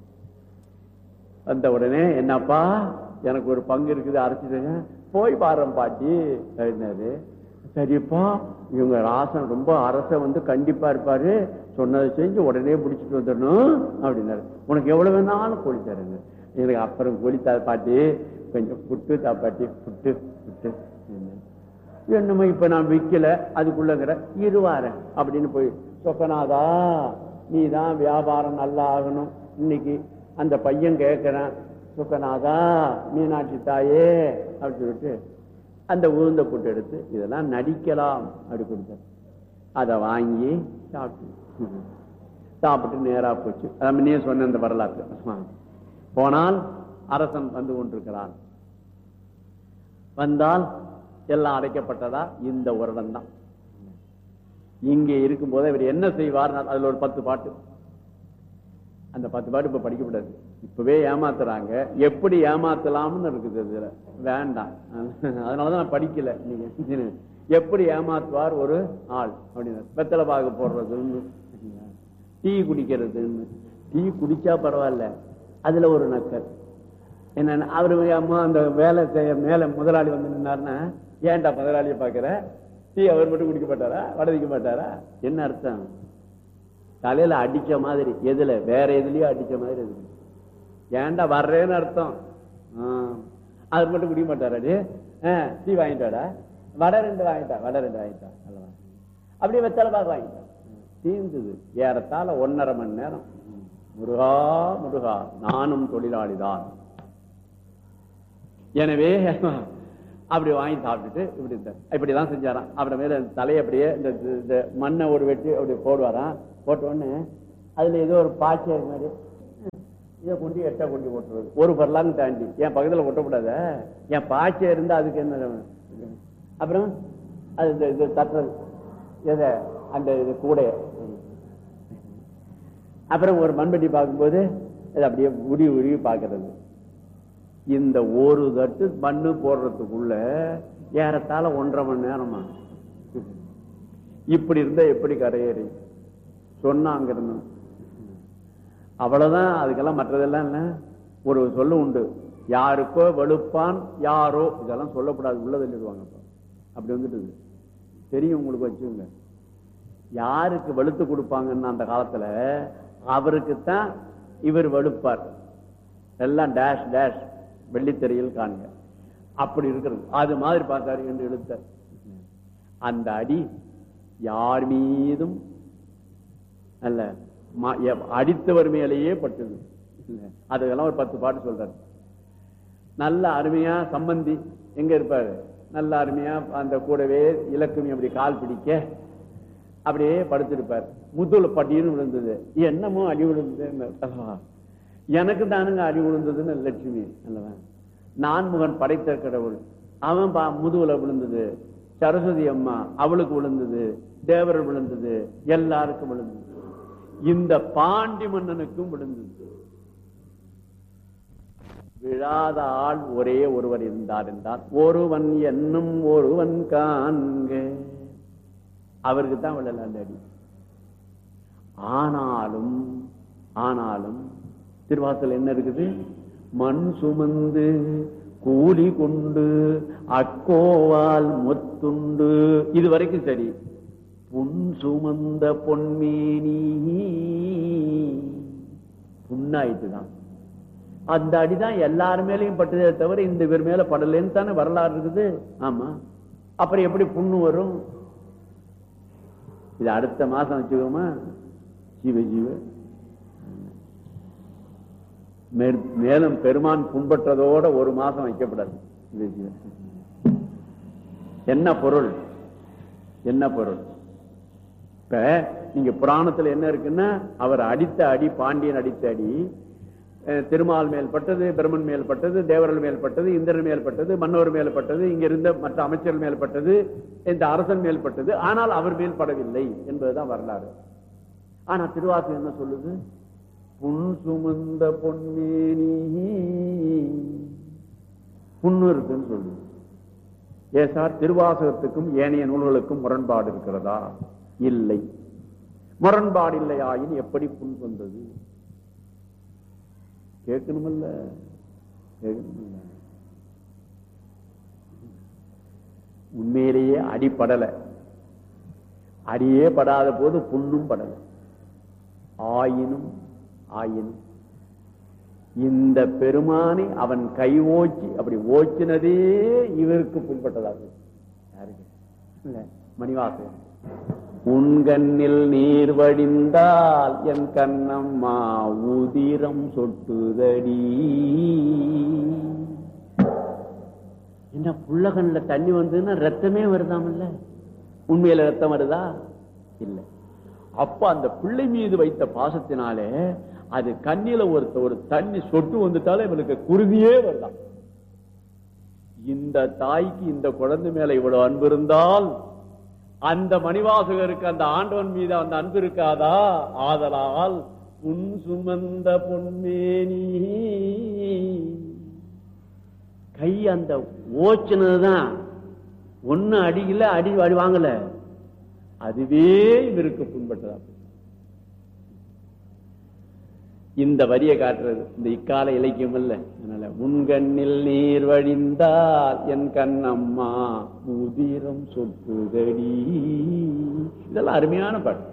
வந்த உடனே என்னப்பா எனக்கு ஒரு பங்கு இருக்குது அரைச்சிடுங்க போய் பாரம் பாட்டி அப்படின்னாரு சரிப்பா இவங்க ராசன் ரொம்ப அரச வந்து கண்டிப்பா இருப்பாரு சொன்னதை செஞ்சு உடனே பிடிச்சிட்டு வந்துடணும் அப்படின்னாரு உனக்கு எவ்வளவு வேணாலும் கோழி தருங்க எனக்கு அப்புறம் கோழி தா பாட்டி கொஞ்சம் புட்டு தா பாட்டி புட்டு புட்டு அப்படின்னாரு. என்னமோ இப்ப நான் விக்கல அதுக்குள்ளங்கிற இருவாரன் அப்படின்னு போய் சொக்கநாதா நீ தான் வியாபாரம் நல்லா ஆகணும் இன்னைக்கு அந்த பையன் கேட்கிறான் சொக்கநாதா மீனாட்சி தாயே அப்படின்னு சொல்லிட்டு அந்த உளுந்த புட்டு எடுத்து இதெல்லாம் நடிக்கலாம் அப்படி கொடுத்தார் அதை வாங்கி சாப்பிட்டு சாப்பிட்டு நேரா போச்சு அதான் முன்னே சொன்ன இந்த வரலாற்று போனால் அரசன் வந்து கொண்டிருக்கிறான் வந்தால் எல்லாம் அடைக்கப்பட்டதா இந்த வருடம் தான் இங்கே இருக்கும்போது இவர் என்ன செய்வார் அதுல ஒரு பத்து பாட்டு அந்த பத்து பாட்டு இப்ப படிக்கப்படாது இப்பவே ஏமாத்துறாங்க எப்படி ஏமாத்தலாம்னு இருக்குது இதுல வேண்டாம் அதனாலதான் நான் படிக்கல நீங்க எப்படி ஏமாத்துவார் ஒரு ஆள் அப்படின்னு வெத்தலை பாகு போடுறதுன்னு டீ குடிக்கிறதுன்னு டீ குடிச்சா பரவாயில்ல அதுல ஒரு நக்கல் என்ன அவரு அம்மா அந்த வேலை செய்ய மேல முதலாளி வந்து நின்னாருன்னா ஏன்டா முதலாளியை பாக்குற டீ அவர் மட்டும் குடிக்க மாட்டாரா வடதிக்க மாட்டாரா என்ன அர்த்தம் தலையில அடிச்ச மாதிரி எதுல வேற எதுலயோ அடிச்ச மாதிரி இருக்கு ஏன்டா வர்றேன்னு அர்த்தம் ஆ. அவர் மட்டும் குடிக்க மாட்டாரா டீ வாங்கிட்டாடா வடை ரெண்டு வாங்கிட்டா வடை ரெண்டு வாங்கிட்டா அல்லவா அப்படியே வெத்தலை பாக்கு வாங்கிட்டா தீர்ந்தது ஏறத்தாழ ஒன்னரை மணி நேரம் முருகா முருகா நானும் தொழிலாளிதான் எனவே அப்படி வாங்கி சாப்பிட்டுட்டு இப்படி இருந்தார். இப்படிதான் செஞ்சாராம் அப்புறம் மேல தலையை அப்படியே இந்த இந்த மண்ணை ஒரு வெட்டி அப்படி போடுவாராம் போட்ட உடனே அதுல ஏதோ ஒரு பாய்ச்சல் மாதிரி இதை கொண்டு எட்ட கொண்டு ஓட்டுறது ஒரு பரலாங்க தாண்டி என் பக்கத்துல ஒட்டக்கூடாத என் பாய்ச்சல் இருந்தா அதுக்கு என்ன அப்புறம் அது இந்த இது தட்டுறது எதை அந்த இது கூடைய அப்புறம் ஒரு மண்பட்டி பார்க்கும்போது அது அப்படியே உருவி உருவி பார்க்கறது இந்த ஒரு தட்டு மண்ணு போடுறதுக்குள்ள ஏறத்தாழ ஒன்றரை மணி நேரமா இப்படி இருந்தா எப்படி கரையேறி சொன்னாங்க இருந்தோம் அவ்வளவுதான் அதுக்கெல்லாம் மற்றதெல்லாம் என்ன ஒரு சொல்ல உண்டு யாருக்கோ வெளுப்பான் யாரோ இதெல்லாம் சொல்லக்கூடாது உள்ள தள்ளிடுவாங்க இப்ப. அப்படி வந்துட்டு தெரியும் உங்களுக்கு வச்சுங்க யாருக்கு வெளுத்து கொடுப்பாங்கன்னு அந்த காலத்துல அவருக்குத்தான் இவர் வெளுப்பார் எல்லாம் டேஷ் டேஷ் வெள்ளித்திரையில் காண்க அப்படி இருக்கிறது அது மாதிரி பார்த்தாரு என்று இழுத்தார் அந்த அடி யார் மீதும் அல்ல ம- எ- அடித்தவர் மேலேயே பட்டது இல்ல, அதுக்கெல்லாம் ஒரு பத்து பாட்டு சொல்றாரு நல்ல அருமையா சம்பந்தி எங்க இருப்பாரு நல்ல அருமையா அந்த கூடவே இலக்குமி அப்படி கால் பிடிக்க அப்படியே படுத்திருப்பார் முதுல பட்டின்னு விழுந்தது என்னமோ அடி விழுந்தது எனக்கு தானுங்க அடி விழுந்ததுன்னு லட்சுமி அல்லவா நான்முகன் படைத்த கடவுள் அவன் பா- முதுகுல விழுந்தது சரஸ்வதி அம்மா அவளுக்கு விழுந்தது தேவர் விழுந்தது எல்லாருக்கும் விழுந்தது இந்த பாண்டி மன்னனுக்கும் விழுந்தது விழாத ஆள் ஒரே ஒருவர் இருந்தார் என்றால் ஒருவன் என்னும் ஒருவன் காண்க அவருக்கு தான் விழல அந்த அடி ஆனாலும் ஆனாலும் திருவாசல் என்ன இருக்குது மண் சுமந்து கூலி கொண்டு அக்கோவால் முத்துண்டு இது வரைக்கும் சரி புன் சுமந்த பொன்மேனி புண்ணாயிட்டுதான் அந்த அடிதான் எல்லார் மேலயும் பட்டதே தவிர இந்த இவர் மேல படலன்னு தானே வரலாறு இருக்குது ஆமா அப்புறம் எப்படி புண்ணு வரும் இது அடுத்த மாசம் வச்சுக்கோமா ஜீவ ஜீவ மேற்- மேலும் பெருமான் புண்பற்றதோட ஒரு மாசம் வைக்கப்படாது ஜீவ ஜீவ. என்ன பொருள் என்ன பொருள் இப்ப நீங்க புராணத்துல என்ன இருக்குன்னா அவர் அடித்த அடி பாண்டியன் அடித்த அடி அஹ், திருமால் மேல் பட்டது பிரம்மன் மேல் பட்டது தேவர்கள் மேல் பட்டது இந்திரன் மேல் பட்டது மன்னவர் மேல் பட்டது இங்க இருந்த மற்ற அமைச்சர்கள் மேல் பட்டது இந்த அரசன் மேல் பட்டது ஆனால் அவர் மேல் படவில்லை என்பதுதான் வரலாறு ஆனா திருவாசகம் என்ன சொல்லுது புன் சுமந்த பொன்மேனி புண்ணு இருக்குன்னு சொல்லுது ஏ சார் திருவாசகத்துக்கும் ஏனைய நூல்களுக்கும் முரண்பாடு இருக்கிறதா இல்லை முரண்பாடு இல்லையாயின் எப்படி புண் வந்தது கேட்கணுமில்ல கேட்கணுமில்ல உண்மையிலேயே அடிப்படல அடியே படாத போது புண்ணும் படல ஆயினும் ஆயினும் இந்த பெருமானை அவன் கை ஓச்சி அப்படி ஓச்சினதே இவருக்கு புண்பட்டதாக யாருக்கு இல்ல மணிவாசகன் உன் கண்ணில் நீர் வடிந்தால் என் கண்ணம்மா உதிரம் சொட்டுதடி என்ன புள்ள கண்ணுல தண்ணி வந்ததுன்னா ரத்தமே வருதாமல்ல உண்மையில ரத்தம் வருதா இல்ல அப்ப அந்த பிள்ளை மீது வைத்த பாசத்தினாலே அது கண்ணில ஒரு ஒரு தண்ணி சொட்டு வந்துட்டாலே இவனுக்கு குருதியே வருதாம் இந்த தாய்க்கு இந்த குழந்தை மேல இவ்வளவு அன்பு இருந்தால் அந்த மணிவாசகருக்கு அந்த ஆண்டவன் மீது அந்த அன்பு இருக்காதா ஆதலால் புன் சுமந்த பொன்மேனி கை அந்த ஓச்சினதுதான் ஒண்ணு அடிக்கல அடி அடி வாங்கல அதுவே இவருக்கு புண்பட்டதா இந்த வரியை காட்டுறது இந்த இக்கால இலக்கியம் இல்ல அதனால உன் கண்ணில் நீர் வழிந்தால் என் கண்ணம்மா முதிரம் சொட்டுதடி இதெல்லாம் அருமையான பாட்டு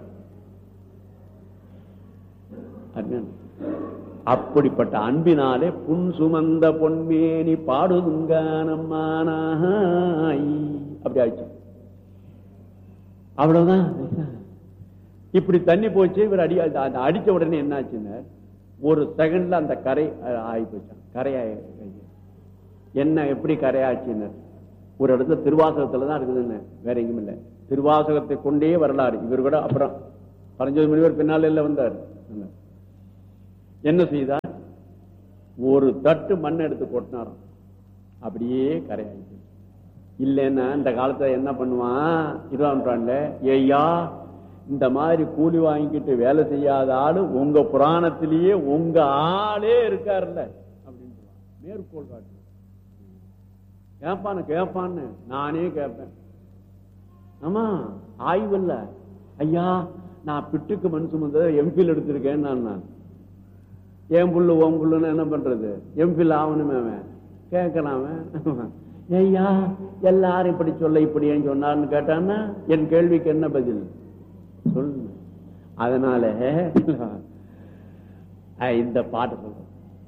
அருமையான அப்படிப்பட்ட அன்பினாலே புன் சுமந்த பொன்மேனி பாடுதுங்கானம்மானாய் அப்படி ஆயிடுச்சு அவ்வளவுதான் இப்படி தண்ணி போச்சு இவர் அடி அந்த- அந்த அடிச்ச உடனே என்ன ஆச்சுன்னா ஒரு செகண்ட்ல அந்த கரை அஹ், ஆகி போச்சான் கரை ஆயி- ஆயி. என்ன எப்படி கரையாச்சுன்னு ஒரு இடத்துல திருவாசகத்துல தான் இருக்குதுன்னு வேற எங்கேயும் இல்ல திருவாசகத்தை கொண்டே வரலாறு இவர் கூட அப்புறம் பரஞ்சோதி முனிவர் பின்னால எல்லாம் வந்தார் என்ன செய்தார் ஒரு தட்டு மண் எடுத்து கொட்டினாராம் அப்படியே கரையாயிட்டு இல்லைன்னா இந்த காலத்துல என்ன பண்ணுவான் இருபதாம் நூற்றாண்டுல ஐயா இந்த மாதிரி கூலி வாங்கிக்கிட்டு வேலை செய்யாத ஆளு உங்க புராணத்திலேயே உங்க ஆளே இருக்காருல்ல அப்படின்னு சொல்லுவான். மேற்கோள் காட்டு கேட்பான்னு கேட்பான்னு நானே கேட்பேன் ஆமா ஆய்வு இல்ல ஐயா நான் பிட்டுக்கு மண் சுமந்த எம்பில் எடுத்திருக்கேன் நான் என் புல்லு ஓம் புல்லுன்னு என்ன பண்றது எம்பில் ஆகணுமே அவன் கேட்கலாம் அவன் ஐயா எல்லாரும் இப்படி சொல்ல இப்படி ஏன் சொன்னார்னு கேட்டான்னா என் கேள்விக்கு என்ன பதில் சொல்லு அதனால அஹ், இந்த பாட்டு சொல்றேன்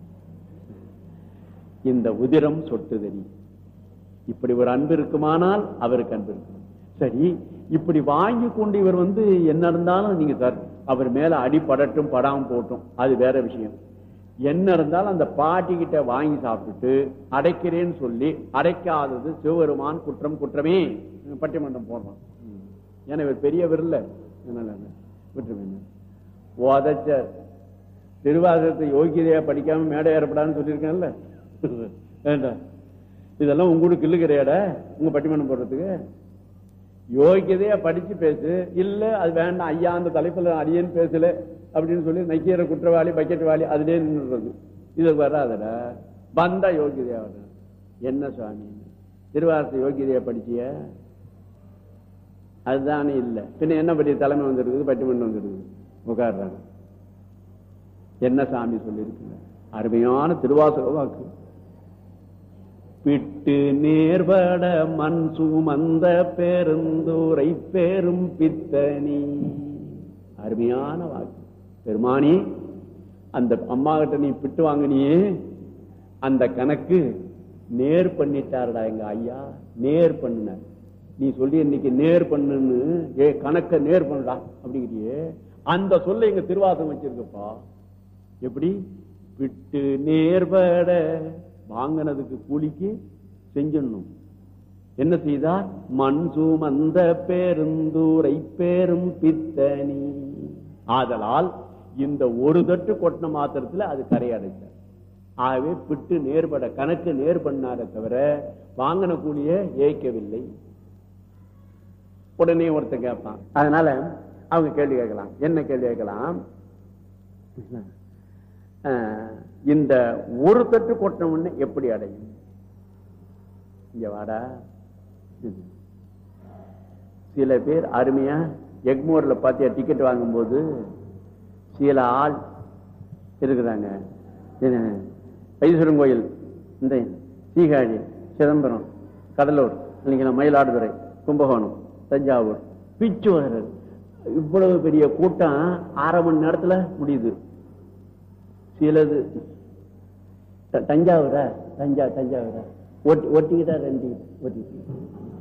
இந்த உதிரம் சொட்டுதடி இப்படி ஒரு அன்பு இருக்குமானால் அவருக்கு அன்பு இருக்கும் சரி இப்படி வாங்கி கொண்டு இவர் வந்து என்ன இருந்தாலும் நீங்க சார் அவர் மேல அடிபடட்டும் படாம போட்டும் அது வேற விஷயம் என்ன இருந்தாலும் அந்த பாட்டி கிட்ட வாங்கி சாப்பிட்டுட்டு அடைக்கிறேன்னு சொல்லி அடைக்காதது சிவபெருமான் குற்றம் குற்றமே பட்டிமன்றம் போடுறான் ம். ஏன்னா இவர் பெரியவர் இல்ல அதனால என்ன? விட்டுருவேன் உதச்சார் திருவாசகத்தை யோகிதையா படிக்காம மேடை ஏறப்படான்னு சொல்லியிருக்கேன்ல வேண்டாம் இதெல்லாம் உங்களுக்கு இல்லு கிடையாடா உங்க பட்டிமன்றம் போடுறதுக்கு யோகியதையா படிச்சு பேசு இல்ல அது வேண்டாம் ஐயா அந்த தலைப்புல அடியேன்னு பேசல அப்படின்னு சொல்லி நக்கீர குற்றவாளி பக்கெட் வாளி அதுலயே நின்றுறது இது வராதடா வந்தா யோகியதையா வர என்ன சுவாமி திருவாரத்தை யோகியதையா படிச்சிய அதுதானே இல்ல பின்ன என்ன பற்றி தலைமை வந்திருக்குது பட்டிமன்றம் வந்திருக்குது உட்காடுறாங்க என்ன சாமி சொல்லியிருக்குங்க அருமையான திருவாசக வாக்கு பிட்டு நேர்வட மண் சுமந்த பெருந்துரை பெரும் பித்தனி அருமையான வாக்கு பெருமானி அந்த அம்மா கிட்ட நீ பிட்டு வாங்கினியே அந்த கணக்கு நேர் பண்ணிட்டாருடா எங்க ஐயா நேர் பண்ணினார் நீ சொல்லி இன்னைக்கு நேர் பண்ணுன்னு ஏ கணக்க நேர் பண்ணுடா அப்படிங்கிறியே அந்த சொல்ல எங்க திருவாசம் வச்சிருக்கப்பா எப்படி விட்டு நேர்பட வாங்கினதுக்கு கூலிக்கு செஞ்சிடணும் என்ன செய்தார் மண் சுமந்த பெருந்தூரை பெரும் பித்தனி ஆதலால் இந்த ஒரு தட்டு கொட்டின மாத்திரத்துல அது கரையடைச்சார் ஆகவே பிட்டு நேர்பட கணக்கு நேர் பண்ணாரே தவிர வாங்கின கூலிய ஏய்க்கவில்லை உடனே ஒருத்தன் கேட்பான் அதனால அவங்க கேள்வி கேட்கலாம் என்ன கேள்வி கேட்கலாம் அஹ், இந்த ஒரு தட்டு கொட்டின உடனே எப்படி அடையும் இங்க வாடா சில பேர் அருமையா எக்மோர்ல பாத்தியா டிக்கெட் வாங்கும்போது சில ஆள் இருக்கிறாங்க என்ன, வைத்தீஸ்வரன் கோயில் இந்த சீகாழி சிதம்பரம் கடலூர் இல்லைங்களா மயிலாடுதுறை கும்பகோணம் தஞ்சாவூர் பிச்சுவரர் இவ்வளவு பெரிய கூட்டம் அரை மணி நேரத்துல முடியுது சிலது த- தஞ்சாவூரா தஞ்சா தஞ்சாவூரா ஒட்டி ஒட்டிக்கிட்டா ரெண்டு ஒட்டிக்கிட்டு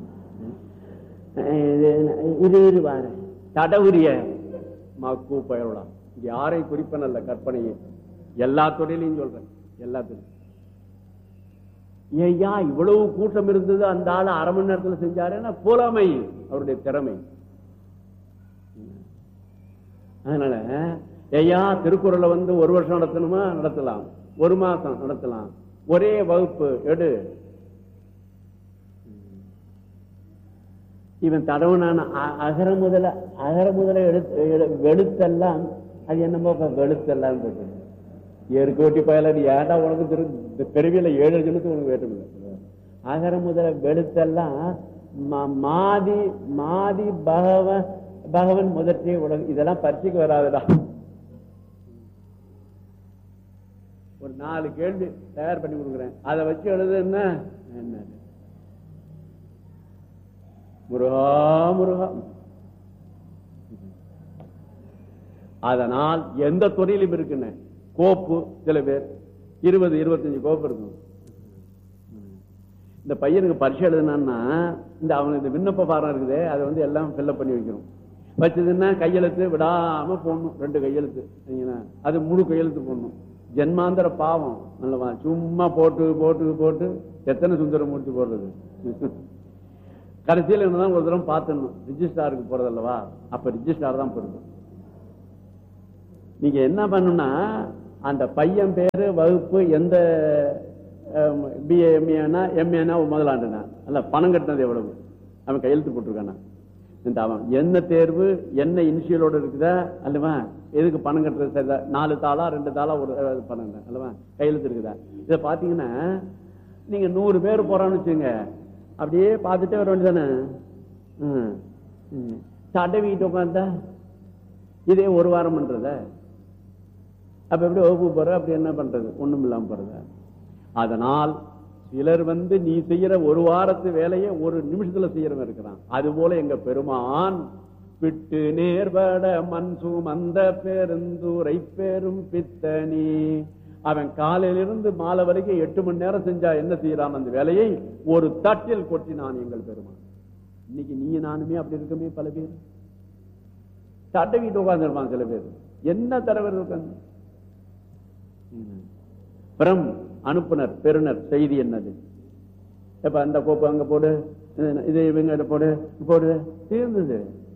அஹ் இது இது இது வார தடவுரிய மக்கு பயலாம் யாரை குறிப்பனல்ல கற்பனையே எல்லா தொழிலையும் சொல்றேன் எல்லா தொழிலும் ஐயா இவ்வளவு கூட்டம் இருந்தது அந்த ஆள் அரை மணி நேரத்துல செஞ்சாருன்னா புலமை அவருடைய திறமை அதனால ஐயா திருக்குறளை வந்து ஒரு வருஷம் நடத்தணுமா நடத்தலாம் ஒரு மாசம் நடத்தலாம் ஒரே வகுப்பு எடு இவன் தடவனான அ- அகர முதல அகர முதல எடுத்து எடு- வெளுத்தெல்லாம் அது என்னமோ இப்ப வெளுத்தெல்லாம் இருக்கு ஏருக்கு ஓட்டி பயல ஏடா உனக்கு திரு இந்த பிறவியில ஏழு ஜனத்து உனக்கு வேற்றுமில்லை அகர முதல வெளுத்தெல்லாம் ம- மாதி மாதி பகவன் பகவன் முதற்றே உலகம் இதெல்லாம் பரிசுக்கு வராதுடா ஒரு நாலு கேள்வி தயார் பண்ணி கொடுக்குறேன் அதை வச்சு எழுது என்ன என்ன முருகா முருகா அதனால் எந்த துறையிலும் இருக்குன்னு கோப்பு சில பேர் இருபது இருபத்தஞ்சு கோப்பு இருக்கும் இந்த பையனுக்கு பரிசு எழுதுனான்னா இந்த அவனுக்கு இந்த விண்ணப்ப பாரம் இருக்குதே அதை வந்து எல்லாம் ஃபில்லப் பண்ணி வைக்கணும் வச்சதுன்னா கையெழுத்து விடாம போடணும் ரெண்டு கையெழுத்து சரிங்களா? அது முழு கையெழுத்து போடணும் ஜென்மாந்தர பாவம் நல்லவா சும்மா போட்டு போட்டு போட்டு எத்தனை சுந்தரம் முடிச்சு போடுறது கடைசியில் என்னதான் ஒரு தடவை பார்த்துடணும் ரிஜிஸ்டாருக்கு போறது அல்லவா அப்ப ரிஜிஸ்டார் தான் பொறுப்பு நீங்க என்ன பண்ணணும்னா அந்த பையன் பேரு வகுப்பு எந்த பிஏ எம்ஏனா எம்ஏனா முதலாண்டுனா அல்ல பணம் கட்டினது எவ்வளவு அவன் கையெழுத்து போட்டிருக்கானா இந்த அவன் என்ன தேர்வு என்ன இனிஷியலோட இருக்குதா அல்லவா எதுக்கு பணம் கட்டுறது சரிதா நாலு தாளா ரெண்டு தாளா ஒரு அஹ், பணம் தான் அல்லவா கையெழுத்து இருக்குதா இதை பாத்தீங்கன்னா நீங்க நூறு பேர் போறான்னு வச்சுங்க அப்படியே பார்த்துட்டே வர வேண்டியதானே ம். ம். சட்டை வீட்டு உட்காந்தா இதே ஒரு வாரம் பண்றத அப்ப எப்படி வகுப்பு போற அப்படி என்ன பண்றது ஒண்ணும் இல்லாம போறத அதனால் சிலர் வந்து நீ செய்யற ஒரு வாரத்து வேலையை ஒரு நிமிஷத்துல செய்யறவன் இருக்கிறான் அது போல எங்க பெருமான் விட்டு நேர்பட மண் சுமந்த பெருந்துரை பெரும் பித்தனி அவன் காலையிலிருந்து மாலை வரைக்கும் எட்டு மணி நேரம் செஞ்சா என்ன செய்யறான் அந்த வேலையை ஒரு தட்டில் கொட்டினான் எங்கள் பெருமான் இன்னைக்கு நீ நானுமே அப்படி இருக்கமே பல பேர் சட்டை வீட்டு உட்கார்ந்து சில பேர் என்ன தரவர் இருக்காங்க பிரம் அனுப்புனர் பெறுனர் செய்தி என்னது எப்ப அந்த கோப்பு அங்க போடு இது- இது இவங்க இதை போடு போடு தீர்ந்தது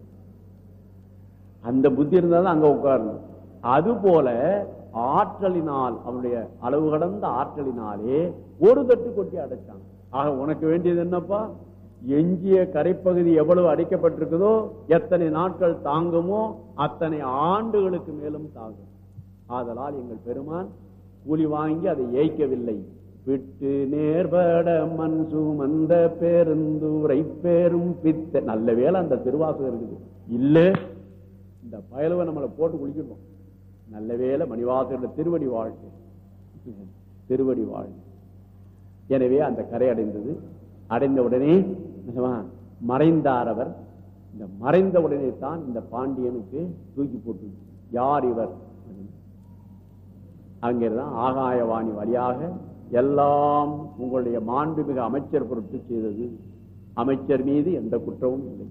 அந்த புத்தி இருந்தாலும் அங்க உட்காரணும் அது போல ஆற்றலினால் அவனுடைய அளவு கடந்த ஆற்றலினாலே ஒரு தட்டு கொட்டி அடைச்சான் ஆக உனக்கு வேண்டியது என்னப்பா எஞ்சிய கரைப்பகுதி எவ்வளவு அடைக்கப்பட்டிருக்குதோ எத்தனை நாட்கள் தாங்குமோ அத்தனை ஆண்டுகளுக்கு மேலும் தாங்கும் ஆதலால் எங்கள் பெருமான் கூலி வாங்கி அதை ஏய்க்கவில்லை விட்டு நேர்பட மண் சுமந்த பேருந்துரை பேரும் பித்த நல்ல வேளை அந்த திருவாசகம் இருக்குது இல்ல இந்த பயலுவை நம்மளை போட்டு குளிக்கணும் நல்ல வேளை மணிவாசகோட திருவடி வாழ்க்கை திருவடி வாழ்க்கை எனவே அந்த கரை அடைந்தது அடைந்த உடனே நிஜமா, மறைந்தார் அவர் இந்த மறைந்த உடனே தான் இந்த பாண்டியனுக்கு தூக்கி போட்டு யார் இவர் அங்கிருந்தான் ஆகாயவாணி வழியாக எல்லாம் உங்களுடைய மாண்புமிகு அமைச்சர் பொருட்டு செய்தது அமைச்சர் மீது எந்த குற்றமும் இல்லை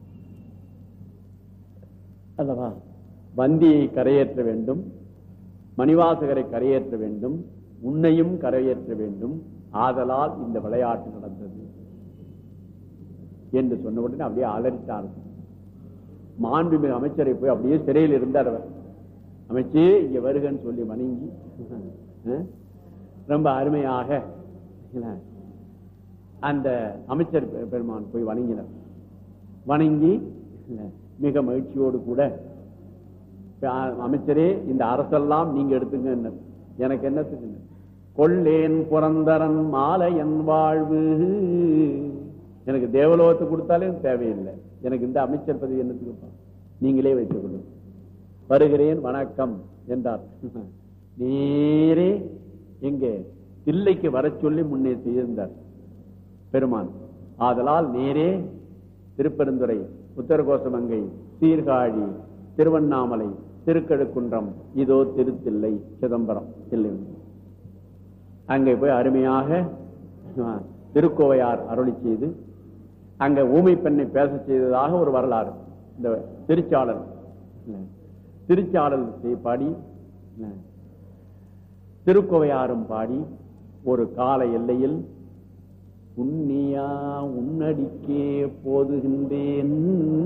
அல்லவா வந்தியை கரையேற்ற வேண்டும் மணிவாசகரை கரையேற்ற வேண்டும் உன்னையும் கரையேற்ற வேண்டும் ஆதலால் இந்த விளையாட்டு நடந்தது என்று சொன்ன உடனே அப்படியே அலறிட்டார் மாண்புமிகு அமைச்சரை போய் அப்படியே சிறையில் இருந்தார் அவர் அமைச்சே இங்க வருகன்னு சொல்லி வணங்கி அஹ், ரொம்ப அருமையாக இல்ல, அந்த அமைச்சர் பெ- பெருமான் போய் வணங்கினார் வணங்கி இல்ல, மிக மகிழ்ச்சியோடு கூட அ- அமைச்சரே இந்த அரசெல்லாம் நீங்க எடுத்துங்க எனக்கு என்னத்துக்கு கொள்ளேன் புரந்தரன் மாலை என் வாழ்வு எனக்கு தேவலோகத்தை கொடுத்தாலே தேவையில்லை எனக்கு இந்த அமைச்சர் பதவி என்னத்துக்குப்பா நீங்களே வைத்துக் கொள்ளுங்க வருகிறேன் வணக்கம் என்றார் நேரே எங்கே தில்லைக்கு வரச் சொல்லி முன்னே செய்திருந்தார் பெருமான் ஆதலால் நேரே திருப்பெருந்துறை உத்தரகோசமங்கை சீர்காழி திருவண்ணாமலை திருக்கழுக்குன்றம் இதோ திருத்தில்லை சிதம்பரம் தில்லை அங்கே போய் அருமையாக ஆ, திருக்கோவையார் அருளி செய்து அங்க ஊமை பெண்ணை பேச செய்ததாக ஒரு வரலாறு இந்த திருச்சாளர் இல்ல, திருச்சாளர் செய் பாடி இல்ல, திருக்கோவையாரும் பாடி ஒரு கால எல்லையில் உன்னியா உன்னடிக்கே போதுகின்றேன்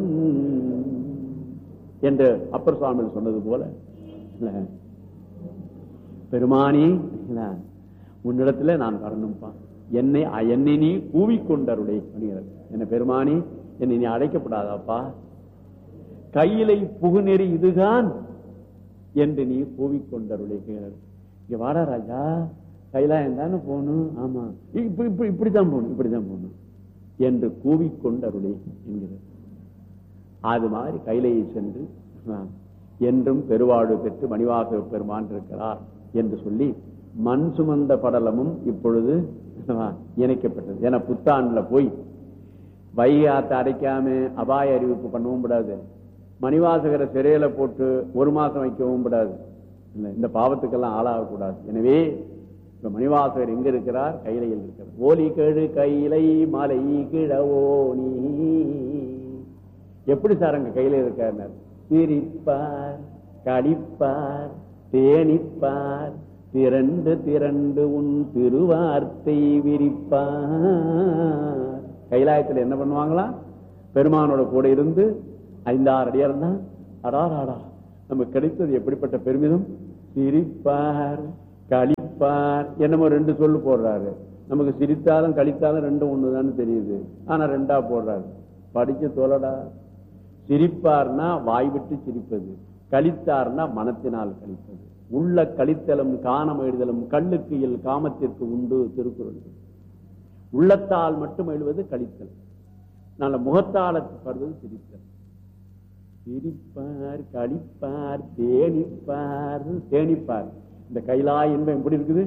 என்று அப்பர் சுவாமி சொன்னது போல இல்ல, பெருமானி இல்ல, உன்னிடத்துல நான் வரணும்பா என்னை என்னை நீ கூவிக்கொண்டருளை அப்படிங்கிறது என்ன பெருமானி என்னை நீ அழைக்கப்படாதாப்பா கையிலை புகுநெறி இதுதான் என்று நீ கூவிக்கொண்டருளை இங்க வாடா ராஜா கைலாயம் தானே போகணும் ஆமா இப்படி இப்படி இப்படித்தான் போகணும் இப்படித்தான் போகணும் என்று கூவிக்கொண்டருளை என்கிறது அது மாதிரி கைலையை சென்று ஆ, என்றும் பெருவாழ்வு பெற்று மணிவாசக பெருமான் இருக்கிறார் என்று சொல்லி மண் சுமந்த படலமும் இப்பொழுது ஆ, இணைக்கப்பட்டது என புத்தாண்டுல போய் வைகாத்தை அடைக்காம அபாய அறிவிப்பு பண்ணவும் கூடாது மணிவாசகரை சிறையில போட்டு ஒரு மாசம் வைக்கவும் கூடாது இல்ல, இந்த பாவத்துக்கெல்லாம் ஆளாகக்கூடாது எனவே இப்ப மணிவாசகர் எங்க இருக்கிறார் கைலையில் இருக்கிறார் ஓலி கெழு கைலை மலை கிழவோ நீ எப்படி சார் அங்க கையில இருக்கார் சிரிப்பார் கடிப்பார் தேனிப்பார் திரண்டு திரண்டு உன் திருவார்த்தை விரிப்பார் கைலாயத்துல என்ன பண்ணுவாங்களா பெருமானோட கூட இருந்து ஐந்தாறு அடியா இருந்தா அடா அடா நமக்கு கிடைத்தது எப்படிப்பட்ட பெருமிதம் சிரிப்பார் கழிப்பார் என்னமோ ரெண்டு சொல்லு போடுறாரு நமக்கு சிரித்தாலும் கழித்தாலும் ரெண்டும் ஒண்ணுதான்னு தெரியுது ஆனா ரெண்டா போடுறாரு படிச்சு தோலடா சிரிப்பார்னா வாய் விட்டு சிரிப்பது கழித்தார்னா மனத்தினால் கழிப்பது உள்ள கழித்தலும் காணம் எழுதலும் கல்லுக்கு இயல் காமத்திற்கு உண்டு திருக்குறள் உள்ளத்தால் மட்டும் எழுவது கழித்தல் நல்ல முகத்தால படுவது சிரித்தல் சிரிப்பார் கழிப்பார் தேனிப்பார் தேனிப்பார் இந்த கைலாய் என்பது எப்படி இருக்குது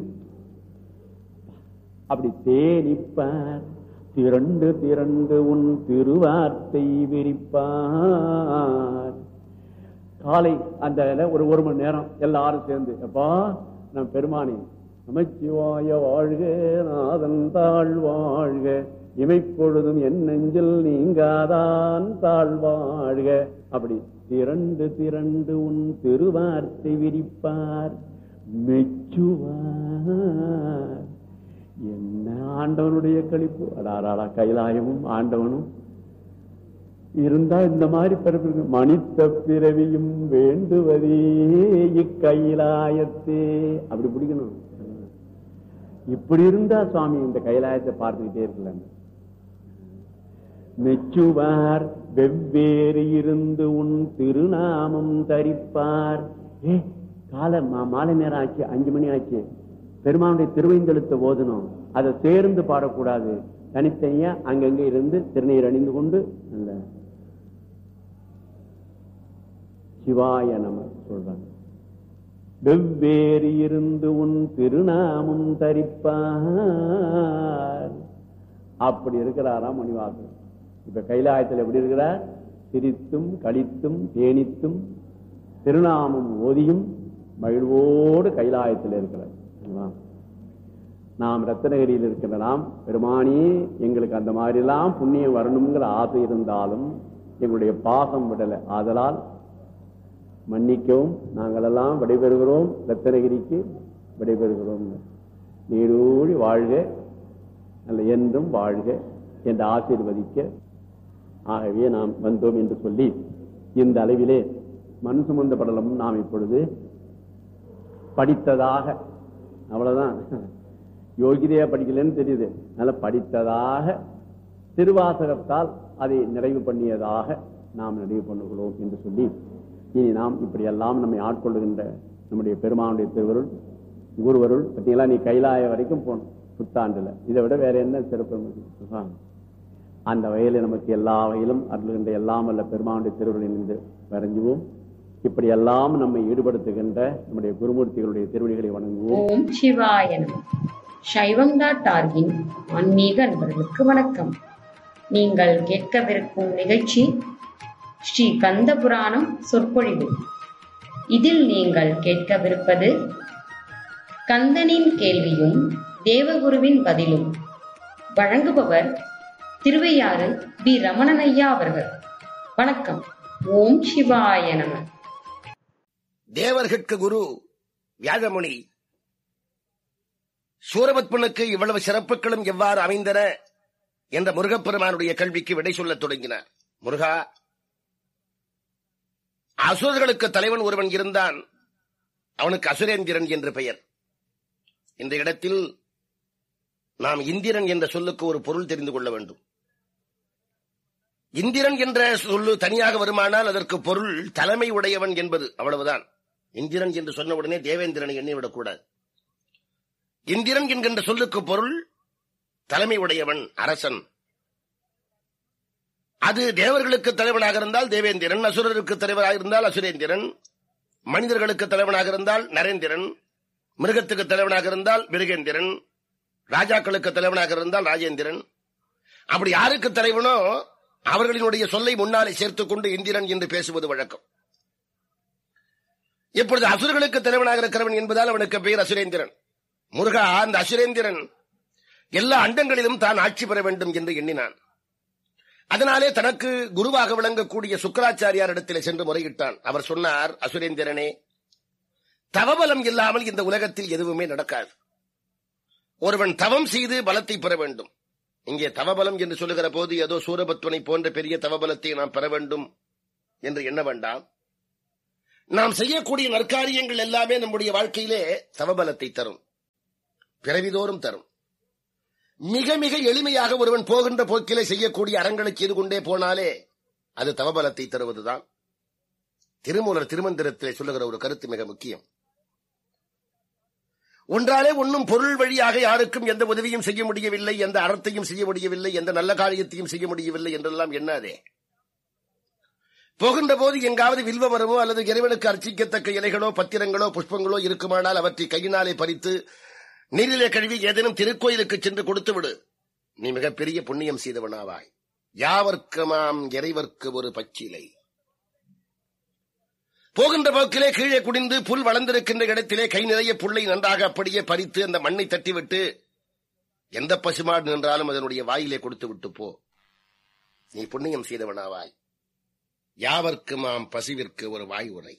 அப்படி தேனிப்பார் திரண்டு திரண்டு உன் திருவார்த்தை விரிப்பார் காலை அந்த ஒரு ஒரு மணி நேரம் எல்லாரும் சேர்ந்து அப்பா நம் பெருமானி நமச்சிவாய வாழ்க நாதன் தாழ் வாழ்க இமைப்பொழுதும் என் நெஞ்சில் நீங்காதான் தாழ் வாழ்க அப்படி திரண்டு திரண்டு உன் திருவார்த்தை விரிப்பார் மெச்சுவார் என்ன ஆண்டவனுடைய கழிப்பு அடாராடா கைலாயமும் ஆண்டவனும் இருந்தா இந்த மாதிரி பிறப்பு மனித பிறவியும் வேண்டுவதே இக்கைலாயத்தே அப்படி பிடிக்கணும் இப்படி இருந்தா சுவாமி இந்த கைலாயத்தை பார்த்துக்கிட்டே இருக்கலன்னு மெச்சுவார் வெவ்வேறு இருந்து உன் திருநாமம் தரிப்பார் ஏ காலை மா- மாலை நேரம் ஆச்சு அஞ்சு மணி ஆச்சு பெருமானுடைய திருவைந்தெழுத்த ஓதணும் அதை சேர்ந்து பாடக்கூடாது தனித்தனியா அங்கங்க இருந்து திருநீர் அணிந்து கொண்டு நல்ல சிவாய நம சொல்றாங்க வெவ்வேறு இருந்து உன் திருநாமம் தரிப்பார் அப்படி இருக்கிறாராம் மணிவாசன் இப்ப கைலாயத்தில் எப்படி இருக்கிறார் சிரித்தும் கழித்தும் தேனித்தும் திருநாமம் ஓதியும் மகிழ்வோடு கைலாயத்தில் இருக்கிறார் சரிங்களா? நாம் ரத்தனகிரியில் இருக்கிற நாம் பெருமானி எங்களுக்கு அந்த மாதிரி எல்லாம் புண்ணியம் வரணுங்கிற ஆசை இருந்தாலும் எங்களுடைய பாசம் விடலை ஆதலால் மன்னிக்கவும் நாங்களெல்லாம் விடைபெறுகிறோம் ரத்தனகிரிக்கு விடைபெறுகிறோம் நீடூழி வாழ்க நல்ல என்றும் வாழ்க என்று ஆசீர்வதிக்க ஆகவே நாம் வந்தோம் என்று சொல்லி இந்த அளவிலே மண் சுமந்த படலம் நாம் இப்பொழுது படித்ததாக அவ்வளவுதான் யோகிதையா படிக்கலன்னு தெரியுது அதனால படித்ததாக திருவாசகத்தால் அதை நிறைவு பண்ணியதாக நாம் நிறைவு பண்ணுகிறோம் என்று சொல்லி இனி நாம் இப்படி எல்லாம் நம்மை ஆட்கொள்ளுகின்ற நம்முடைய பெருமானுடைய திருவருள் குருவருள் பார்த்தீங்களா நீ கைலாய வரைக்கும் போகணும் புத்தாண்டுல இதை விட வேற என்ன சிறப்பு நமக்கு? ஆ. அந்த வகையில நமக்கு எல்லா வகையிலும் அருளுகின்ற எல்லாம் அல்ல பெருமானுடைய திருவருளில் இருந்து வரைஞ்சுவோம் இப்படி எல்லாம் நம்மை ஈடுபடுத்துகின்ற நம்முடைய குருமூர்த்திகளுடைய திருவடிகளை வணங்குவோம் ஓம் சிவாய நம சைவம் டாட் ஆர்கின் ஆன்மீக அன்பர்களுக்கு வணக்கம் நீங்கள் கேட்கவிருக்கும் நிகழ்ச்சி ஸ்ரீ கந்த புராணம் சொற்பொழிவு இதில் நீங்கள் கேட்கவிருப்பது கந்தனின் கேள்வியும் தேவகுருவின் பதிலும் வழங்குபவர் திருவையாறு பி ரமணன் ஐயா அவர்கள் வணக்கம் ஓம் சிவாய நம தேவர்கட்கு குரு வியாழமுனி சூரபத்மனுக்கு இவ்வளவு சிறப்புகளும் எவ்வாறு அமைந்தன என்ற முருகப்பெருமானுடைய கல்விக்கு விடை சொல்லத் தொடங்கினார் முருகா அசுரர்களுக்கு தலைவன் ஒருவன் இருந்தான் அவனுக்கு அசுரேந்திரன் என்று பெயர் இந்த இடத்தில் நாம் இந்திரன் என்ற சொல்லுக்கு ஒரு பொருள் தெரிந்து கொள்ள வேண்டும் இந்திரன் என்ற சொல்லு தனியாக வருமானால் அதற்கு பொருள் தலைமை உடையவன் என்பது அவ்வளவுதான் இந்திரன் என்று சொன்ன உடனே தேவேந்திரனை எண்ணிவிடக் கூடாது இந்திரன் என்கின்ற சொல்லுக்கு பொருள் தலைமை உடையவன் அரசன் அது தேவர்களுக்கு தலைவனாக இருந்தால் தேவேந்திரன் அசுரருக்கு தலைவராக இருந்தால் அசுரேந்திரன் மனிதர்களுக்கு தலைவனாக இருந்தால் நரேந்திரன் மிருகத்துக்கு தலைவனாக இருந்தால் மிருகேந்திரன் ராஜாக்களுக்கு தலைவனாக இருந்தால் ராஜேந்திரன் அப்படி யாருக்கு தலைவனோ அவர்களினுடைய சொல்லை முன்னாலே சேர்த்துக் கொண்டு இந்திரன் என்று பேசுவது வழக்கம் இப்பொழுது அசுரர்களுக்கு தலைவனாக இருக்கிறவன் என்பதால் அவனுக்கு பெயர் அசுரேந்திரன் முருகா அந்த அசுரேந்திரன் எல்லா அண்டங்களிலும் தான் ஆட்சி பெற வேண்டும் என்று எண்ணினான் அதனாலே தனக்கு குருவாக விளங்கக்கூடிய சுக்கராச்சாரியார் இடத்திலே சென்று முறையிட்டான் அவர் சொன்னார் அசுரேந்திரனே தவபலம் இல்லாமல் இந்த உலகத்தில் எதுவுமே நடக்காது ஒருவன் தவம் செய்து பலத்தை பெற வேண்டும் இங்கே தவபலம் என்று சொல்லுகிற போது ஏதோ சூரபத்வனை போன்ற பெரிய தவபலத்தை நாம் பெற வேண்டும் என்று எண்ண வேண்டாம் நாம் செய்யக்கூடிய நற்காரியங்கள் எல்லாமே நம்முடைய வாழ்க்கையிலே தவபலத்தை தரும் பிறவிதோறும் தரும் மிக மிக எளிமையாக ஒருவன் போகின்ற போக்கிலே செய்யக்கூடிய அறங்களை செய்து கொண்டே போனாலே அது தவபலத்தை தருவதுதான் திருமூலர் திருமந்திரத்திலே சொல்லுகிற ஒரு கருத்து மிக முக்கியம் ஒன்றாலே ஒன்னும் பொருள் வழியாக யாருக்கும் எந்த உதவியும் செய்ய முடியவில்லை எந்த அறத்தையும் செய்ய முடியவில்லை எந்த நல்ல காரியத்தையும் செய்ய முடியவில்லை என்றெல்லாம் எண்ணாதே போகின்ற போது எங்காவது வில்வ மரமோ அல்லது இறைவனுக்கு அர்ச்சிக்கத்தக்க இலைகளோ பத்திரங்களோ புஷ்பங்களோ இருக்குமானால் அவற்றை கையினாலே பறித்து நீரிலே கழுவி ஏதேனும் திருக்கோயிலுக்கு சென்று கொடுத்து விடு நீ மிகப்பெரிய புண்ணியம் செய்தவனாவாய் யாவர்க்குமாம் இறைவர்க்கு ஒரு பச்சிலை போகின்ற போக்கிலே கீழே குடிந்து புல் வளர்ந்திருக்கின்ற இடத்திலே கை நிறைய புல்லை நன்றாக அப்படியே பறித்து அந்த மண்ணை தட்டிவிட்டு எந்த பசுமாடு நின்றாலும் அதனுடைய வாயிலே கொடுத்து விட்டு போ நீ புண்ணியம் செய்தவனாவாய் யாவர்க்குமாம் பசுவிற்கு ஒரு வாய் உரை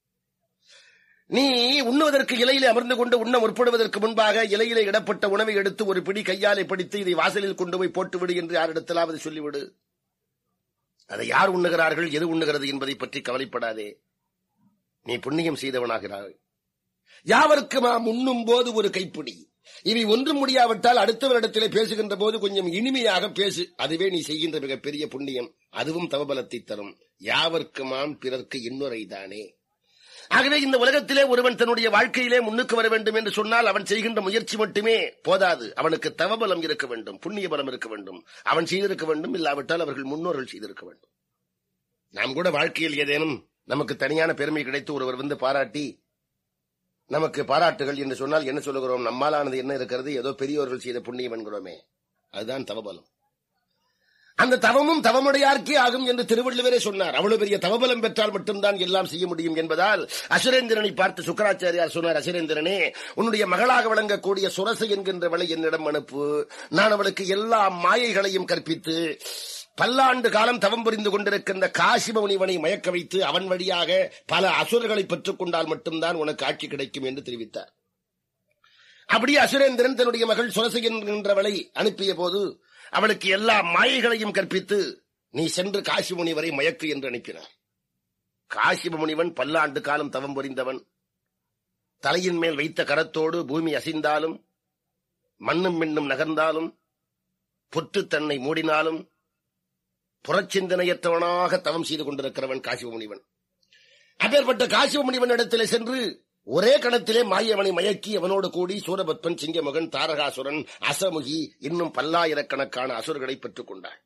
நீ உண்ணுவதற்கு இலையிலே அமர்ந்து கொண்டு உண்ண முற்படுவதற்கு முன்பாக இலையிலே இடப்பட்ட உணவை எடுத்து ஒரு பிடி கையாலே பிடித்து இதை வாசலில் கொண்டு போய் போட்டுவிடு என்று யாரிடத்திலாவது சொல்லிவிடு அதை யார் உண்ணுகிறார்கள் எது உண்ணுகிறது என்பதை பற்றி கவலைப்படாதே நீ புண்ணியம் செய்தவனாகிறாய் யாவருக்கு நாம் உண்ணும் போது ஒரு கைப்பிடி இவை ஒன்றும் முடியாவிட்டால் அடுத்தவரிடத்திலே பேசுகின்ற போது கொஞ்சம் இனிமையாக பேசு அதுவே நீ செய்கின்ற மிகப்பெரிய புண்ணியம் அதுவும் தவபலத்தை தரும் யாவர்க்குமாம் பிறர்க்கு இன்னொரைதானே ஆகவே இந்த உலகத்திலே ஒருவன் தன்னுடைய வாழ்க்கையிலே முன்னுக்கு வர வேண்டும் என்று சொன்னால் அவன் செய்கின்ற முயற்சி மட்டுமே போதாது அவனுக்கு தவபலம் இருக்க வேண்டும் புண்ணிய பலம் இருக்க வேண்டும் அவன் செய்திருக்க வேண்டும் இல்லாவிட்டால் அவர்கள் முன்னோர்கள் செய்திருக்க வேண்டும் நாம் கூட வாழ்க்கையில் ஏதேனும் நமக்கு தனியான பெருமை கிடைத்து ஒருவர் வந்து பாராட்டி நமக்கு பாராட்டுகள் என்று சொன்னால் என்ன சொல்லுகிறோம் நம்மாலானது என்ன இருக்கிறது ஏதோ பெரியவர்கள் செய்த புண்ணியம் என்கிறோமே அதுதான் தவபலம் அந்த தவமும் தவமுடையார்க்கே ஆகும் என்று திருவள்ளுவரே சொன்னார் அவ்வளவு பெரிய தவபலம் பெற்றால் மட்டும்தான் எல்லாம் செய்ய முடியும் என்பதால் அசுரேந்திரனை பார்த்து சுக்கராச்சாரியார் சொன்னார் அசுரேந்திரனே உன்னுடைய மகளாக விளங்கக்கூடிய சுரசை என்கின்றவளை என்னிடம் அனுப்பு நான் அவளுக்கு எல்லா மாயைகளையும் கற்பித்து பல்லாண்டு காலம் தவம் புரிந்து கொண்டிருக்கின்ற காசிப முனிவனை மயக்க வைத்து அவன் வழியாக பல அசுரர்களை பெற்றுக் கொண்டால் மட்டும்தான் உனக்கு ஆட்சி கிடைக்கும் என்று தெரிவித்தார் அப்படியே அசுரேந்திரன் தன்னுடைய மகள் சுரசை என்கின்றவளை அனுப்பிய போது அவளுக்கு எல்லா மாயைகளையும் கற்பித்து நீ சென்று காசி முனிவரை மயக்கு என்று அனுப்பினார் காசிப முனிவன் பல்லாண்டு காலம் தவம் புரிந்தவன் தலையின் மேல் வைத்த கரத்தோடு பூமி அசைந்தாலும் மண்ணும் மின்னும் நகர்ந்தாலும் புற்று தன்னை மூடினாலும் புறச்சிந்தனையற்றவனாக தவம் செய்து கொண்டிருக்கிறவன் காசிப முனிவன் அப்பேற்பட்ட காசிப முனிவன் இடத்திலே சென்று ஒரே கணத்திலே மாயவனை மயக்கி அவனோடு கூடி சூரபத்மன் சிங்கமகன் தாரகாசுரன் அசமுகி இன்னும் பல்லாயிரக்கணக்கான அசுரர்களை பெற்றுக் கொண்டான்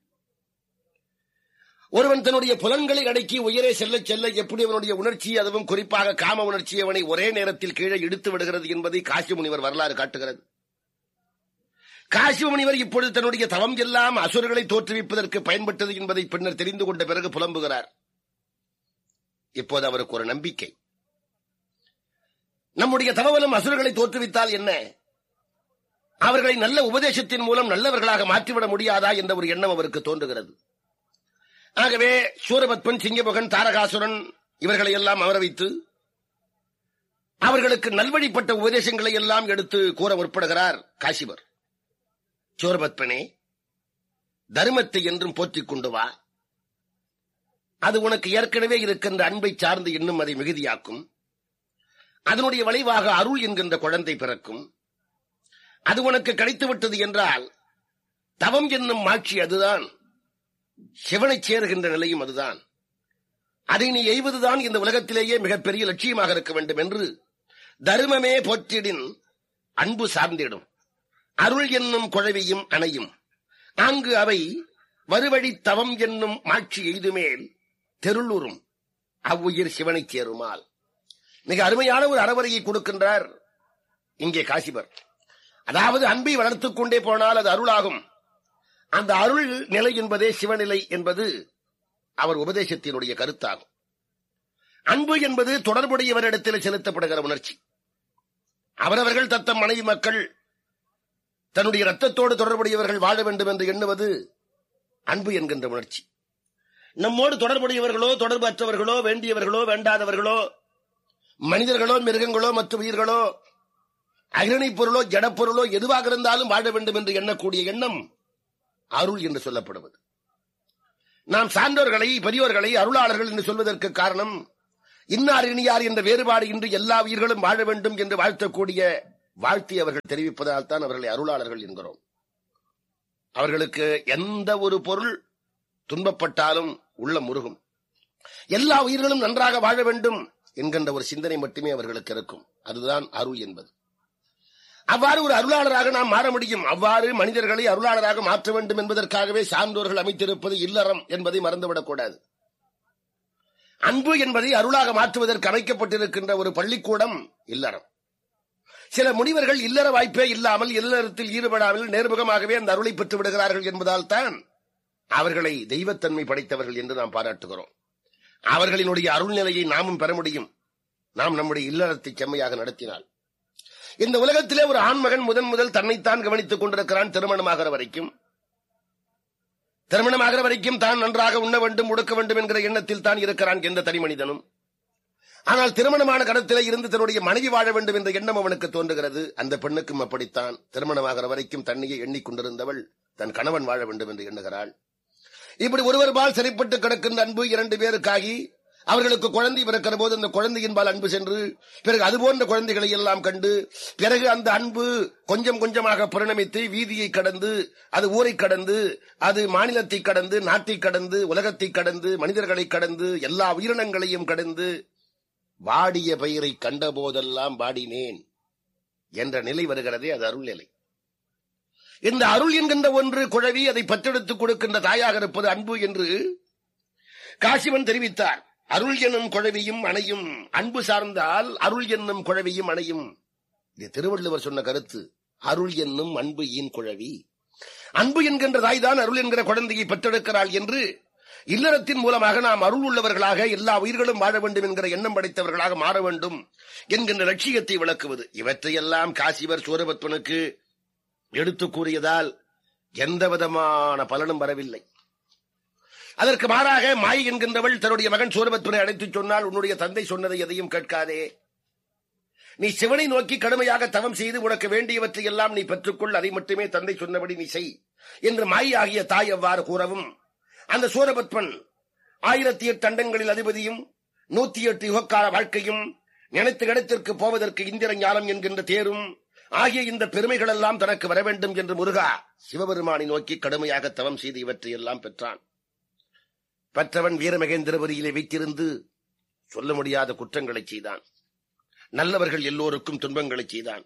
ஒருவன் தன்னுடைய புலன்களை அடக்கி உயரே செல்ல செல்ல எப்படி அவனுடைய உணர்ச்சி அதுவும் குறிப்பாக காம உணர்ச்சி அவனை ஒரே நேரத்தில் கீழே இழுத்து விடுகிறது என்பதை காசி முனிவர் வரலாறு காட்டுகிறது காசி முனிவர் இப்பொழுது தன்னுடைய தவம் எல்லாம் அசுரர்களை தோற்றுவிப்பதற்கு பயன்பட்டது என்பதை பின்னர் தெரிந்து கொண்ட பிறகு புலம்புகிறார் இப்போது அவருக்கு ஒரு நம்பிக்கை நம்முடைய தவவலம் அசுரர்களை தோற்றுவித்தால் என்ன அவர்களை நல்ல உபதேசத்தின் மூலம் நல்லவர்களாக மாற்றிவிட முடியாதா என்ற ஒரு எண்ணம் அவருக்கு தோன்றுகிறது ஆகவே சூரபத்மன் சிங்கமுகன் தாரகாசுரன் இவர்களை எல்லாம் அமர வைத்து அவர்களுக்கு நல்வழிப்பட்ட உபதேசங்களை எல்லாம் எடுத்து கூற முற்படுகிறார் காசிபர் சூரபத்மனே தர்மத்தை என்றும் போற்றிக் கொண்டு வா அது உனக்கு ஏற்கனவே இருக்கின்ற அன்பை சார்ந்து இன்னும் அதை மிகுதியாக்கும் அதனுடைய விளைவாக அருள் என்கின்ற குழந்தை பிறக்கும் அது உனக்கு கிடைத்துவிட்டது என்றால் தவம் என்னும் மாட்சி அதுதான் சிவனை சேருகின்ற நிலையும் அதுதான் அதை நீ எய்வதுதான் இந்த உலகத்திலேயே மிகப்பெரிய லட்சியமாக இருக்க வேண்டும் என்று தர்மமே போற்றிடின் அன்பு சார்ந்திடும் அருள் என்னும் குழவியும் அணையும் அங்கு அவை வருவழி தவம் என்னும் மாட்சி எய்துமேல் தெருளுறும் அவ்வுயிர் சிவனைச் சேருமால் மிக அருமையான ஒரு அறவரையை கொடுக்கின்றார் இங்கே காசிபர் அதாவது அன்பை வளர்த்துக் கொண்டே போனால் அது அருளாகும் அந்த அருள் நிலை என்பதே சிவநிலை என்பது அவர் உபதேசத்தினுடைய கருத்தாகும் அன்பு என்பது தொடர்புடையவரிடத்தில் செலுத்தப்படுகிற உணர்ச்சி அவரவர்கள் தத்தம் மனைவி மக்கள் தன்னுடைய ரத்தத்தோடு தொடர்புடையவர்கள் வாழ வேண்டும் என்று எண்ணுவது அன்பு என்கின்ற உணர்ச்சி நம்மோடு தொடர்புடையவர்களோ தொடர்பு அற்றவர்களோ வேண்டியவர்களோ வேண்டாதவர்களோ மனிதர்களோ மிருகங்களோ மற்ற உயிர்களோ அகிரணி பொருளோ ஜடப்பொருளோ எதுவாக இருந்தாலும் வாழ வேண்டும் என்று எண்ணக்கூடிய எண்ணம் அருள் என்று சொல்லப்படுவது நாம் சான்றோர்களை பெரியோர்களை அருளாளர்கள் என்று சொல்வதற்கு காரணம் இன்னார் இனியார் என்ற வேறுபாடு இன்றி எல்லா உயிர்களும் வாழ வேண்டும் என்று வாழ்த்தக்கூடிய வாழ்த்தி அவர்கள் தெரிவிப்பதால் தான் அவர்களை அருளாளர்கள் என்கிறோம் அவர்களுக்கு எந்த ஒரு பொருள் துன்பப்பட்டாலும் உள்ள முருகும் எல்லா உயிர்களும் நன்றாக வாழ வேண்டும் என்கின்ற ஒரு சிந்தனை மட்டுமே அவர்களுக்கு இருக்கும் அதுதான் அருள் என்பது அவ்வாறு ஒரு அருளாளராக நாம் மாற முடியும் அவ்வாறு மனிதர்களை அருளாளராக மாற்ற வேண்டும் என்பதற்காகவே சான்றோர்கள் அமைத்திருப்பது இல்லறம் என்பதை மறந்துவிடக் கூடாது அன்பு என்பதை அருளாக மாற்றுவதற்கு அமைக்கப்பட்டிருக்கின்ற ஒரு பள்ளிக்கூடம் இல்லறம் சில முனிவர்கள் இல்லற வாய்ப்பே இல்லாமல் இல்லறத்தில் ஈடுபடாமல் நேர்முகமாகவே அந்த அருளை பெற்று விடுகிறார்கள் என்பதால் தான் அவர்களை தெய்வத்தன்மை படைத்தவர்கள் என்று நாம் பாராட்டுகிறோம் அவர்களினுடைய அருள்நிலையை நாமும் பெற முடியும் நாம் நம்முடைய இல்லறத்தை செம்மையாக நடத்தினால் இந்த உலகத்திலே ஒரு ஆண்மகன் முதன் முதல் தன்னைத்தான் கவனித்துக் கொண்டிருக்கிறான் திருமணமாகிற வரைக்கும் திருமணமாகிற வரைக்கும் தான் நன்றாக உண்ண வேண்டும் உடுக்க வேண்டும் என்கிற எண்ணத்தில் தான் இருக்கிறான் என்ற தனி மனிதனும் ஆனால் திருமணமான கடத்திலே இருந்து தன்னுடைய மனைவி வாழ வேண்டும் என்ற எண்ணம் அவனுக்கு தோன்றுகிறது அந்த பெண்ணுக்கும் அப்படித்தான் திருமணமாகிற வரைக்கும் தன்னையே எண்ணிக்கொண்டிருந்தவள் தன் கணவன் வாழ வேண்டும் என்று எண்ணுகிறாள் இப்படி ஒருவர்பால் சிறைப்பட்டு கிடக்கின்ற அன்பு இரண்டு பேருக்காகி அவர்களுக்கு குழந்தை பிறக்கிற போது அந்த குழந்தையின்பால் அன்பு சென்று பிறகு அது போன்ற குழந்தைகளை எல்லாம் கண்டு பிறகு அந்த அன்பு கொஞ்சம் கொஞ்சமாக பரிணமித்து வீதியை கடந்து அது ஊரை கடந்து அது மாநிலத்தை கடந்து நாட்டை கடந்து உலகத்தை கடந்து மனிதர்களை கடந்து எல்லா உயிரினங்களையும் கடந்து வாடிய பயிரை கண்ட போதெல்லாம் வாடினேன் என்ற நிலை வருகிறதே அது அருள் நிலை இந்த அருள் என்கின்ற ஒன்று குழவி அதை பற்றெடுத்துக் கொடுக்கின்ற தாயாக இருப்பது அன்பு என்று காசிவன் தெரிவித்தார் அருள் என்னும் குழவியும் அணையும் அன்பு சார்ந்தால் அருள் என்னும் குழவியும் அணையும் இது திருவள்ளுவர் சொன்ன கருத்து அருள் என்னும் அன்பு ஈன் குழவி அன்பு என்கின்ற தாய்தான் அருள் என்கிற குழந்தையை பெற்றெடுக்கிறாள் என்று இல்லறத்தின் மூலமாக நாம் அருள் உள்ளவர்களாக எல்லா உயிர்களும் வாழ வேண்டும் என்கிற எண்ணம் படைத்தவர்களாக மாற வேண்டும் என்கின்ற லட்சியத்தை விளக்குவது இவற்றையெல்லாம் காசிவர் சூரபத்மனுக்கு எடுத்து கூறியதால் எந்த விதமான பலனும் வரவில்லை அதற்கு மாறாக மாய் என்கின்றவள் தன்னுடைய மகன் சூரபத்மனை அழைத்துச் சொன்னால் உன்னுடைய தந்தை சொன்னதை எதையும் கேட்காதே நீ சிவனை நோக்கி கடுமையாக தவம் செய்து உனக்கு வேண்டியவற்றை எல்லாம் நீ பெற்றுக்கொள் அதை மட்டுமே தந்தை சொன்னபடி நீ செய் என்று மாய் ஆகிய தாய் அவ்வாறு கூறவும் அந்த சூரபத்மன் ஆயிரத்தி எட்டு அண்டங்களில் அதிபதியும் நூத்தி எட்டு யுகக்கால வாழ்க்கையும் நினைத்த இடத்திற்கு போவதற்கு இந்திர ஞானம் என்கின்ற தேரும் ஆகிய இந்த பெருமைகள் எல்லாம் தனக்கு வர வேண்டும் என்று முருகா சிவபெருமானை நோக்கி கடுமையாக தவம் செய்து இவற்றையெல்லாம் பெற்றான் பெற்றவன் வீரமகேந்திரபுரியிலே வைத்திருந்து சொல்ல முடியாத குற்றங்களை செய்தான் நல்லவர்கள் எல்லோருக்கும் துன்பங்களை செய்தான்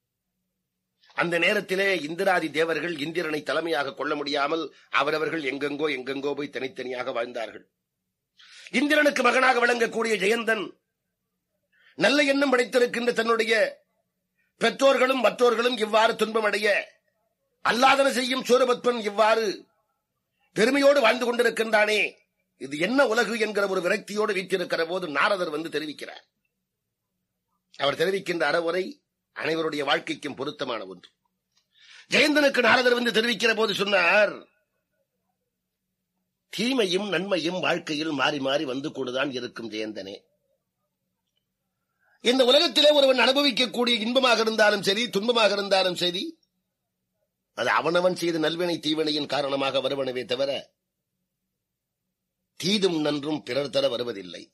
அந்த நேரத்திலே இந்திராதி தேவர்கள் இந்திரனை தலைமையாக கொள்ள முடியாமல் அவரவர்கள் எங்கெங்கோ எங்கெங்கோ போய் தனித்தனியாக வாழ்ந்தார்கள் இந்திரனுக்கு மகனாக விளங்கக்கூடிய ஜெயந்தன் நல்ல எண்ணம் படைத்திருக்கின்ற தன்னுடைய பெற்றோர்களும் மற்றோர்களும் இவ்வாறு துன்பமடைய அல்லாதன செய்யும் சூரபத்மன் இவ்வாறு பெருமையோடு வாழ்ந்து கொண்டிருக்கின்றானே இது என்ன உலகு என்கிற ஒரு விரக்தியோடு வீற்றிருக்கிற போது நாரதர் வந்து தெரிவிக்கிறார் அவர் தெரிவிக்கின்ற அறவுரை அனைவருடைய வாழ்க்கைக்கும் பொருத்தமான ஒன்று ஜெயந்தனுக்கு நாரதர் வந்து தெரிவிக்கிற போது சொன்னார் தீமையும் நன்மையும் வாழ்க்கையில் மாறி மாறி வந்து கொண்டுதான் இருக்கும் ஜெயந்தனே இந்த உலகத்திலே ஒருவன் அனுபவிக்கக்கூடிய இன்பமாக இருந்தாலும் சரி துன்பமாக இருந்தாலும் சரி அது அவனவன் செய்த நல்வினை தீவினையின் காரணமாக வருவனவே தவிர தீதும் நன்றும் பிறர் தர வருவதில்லை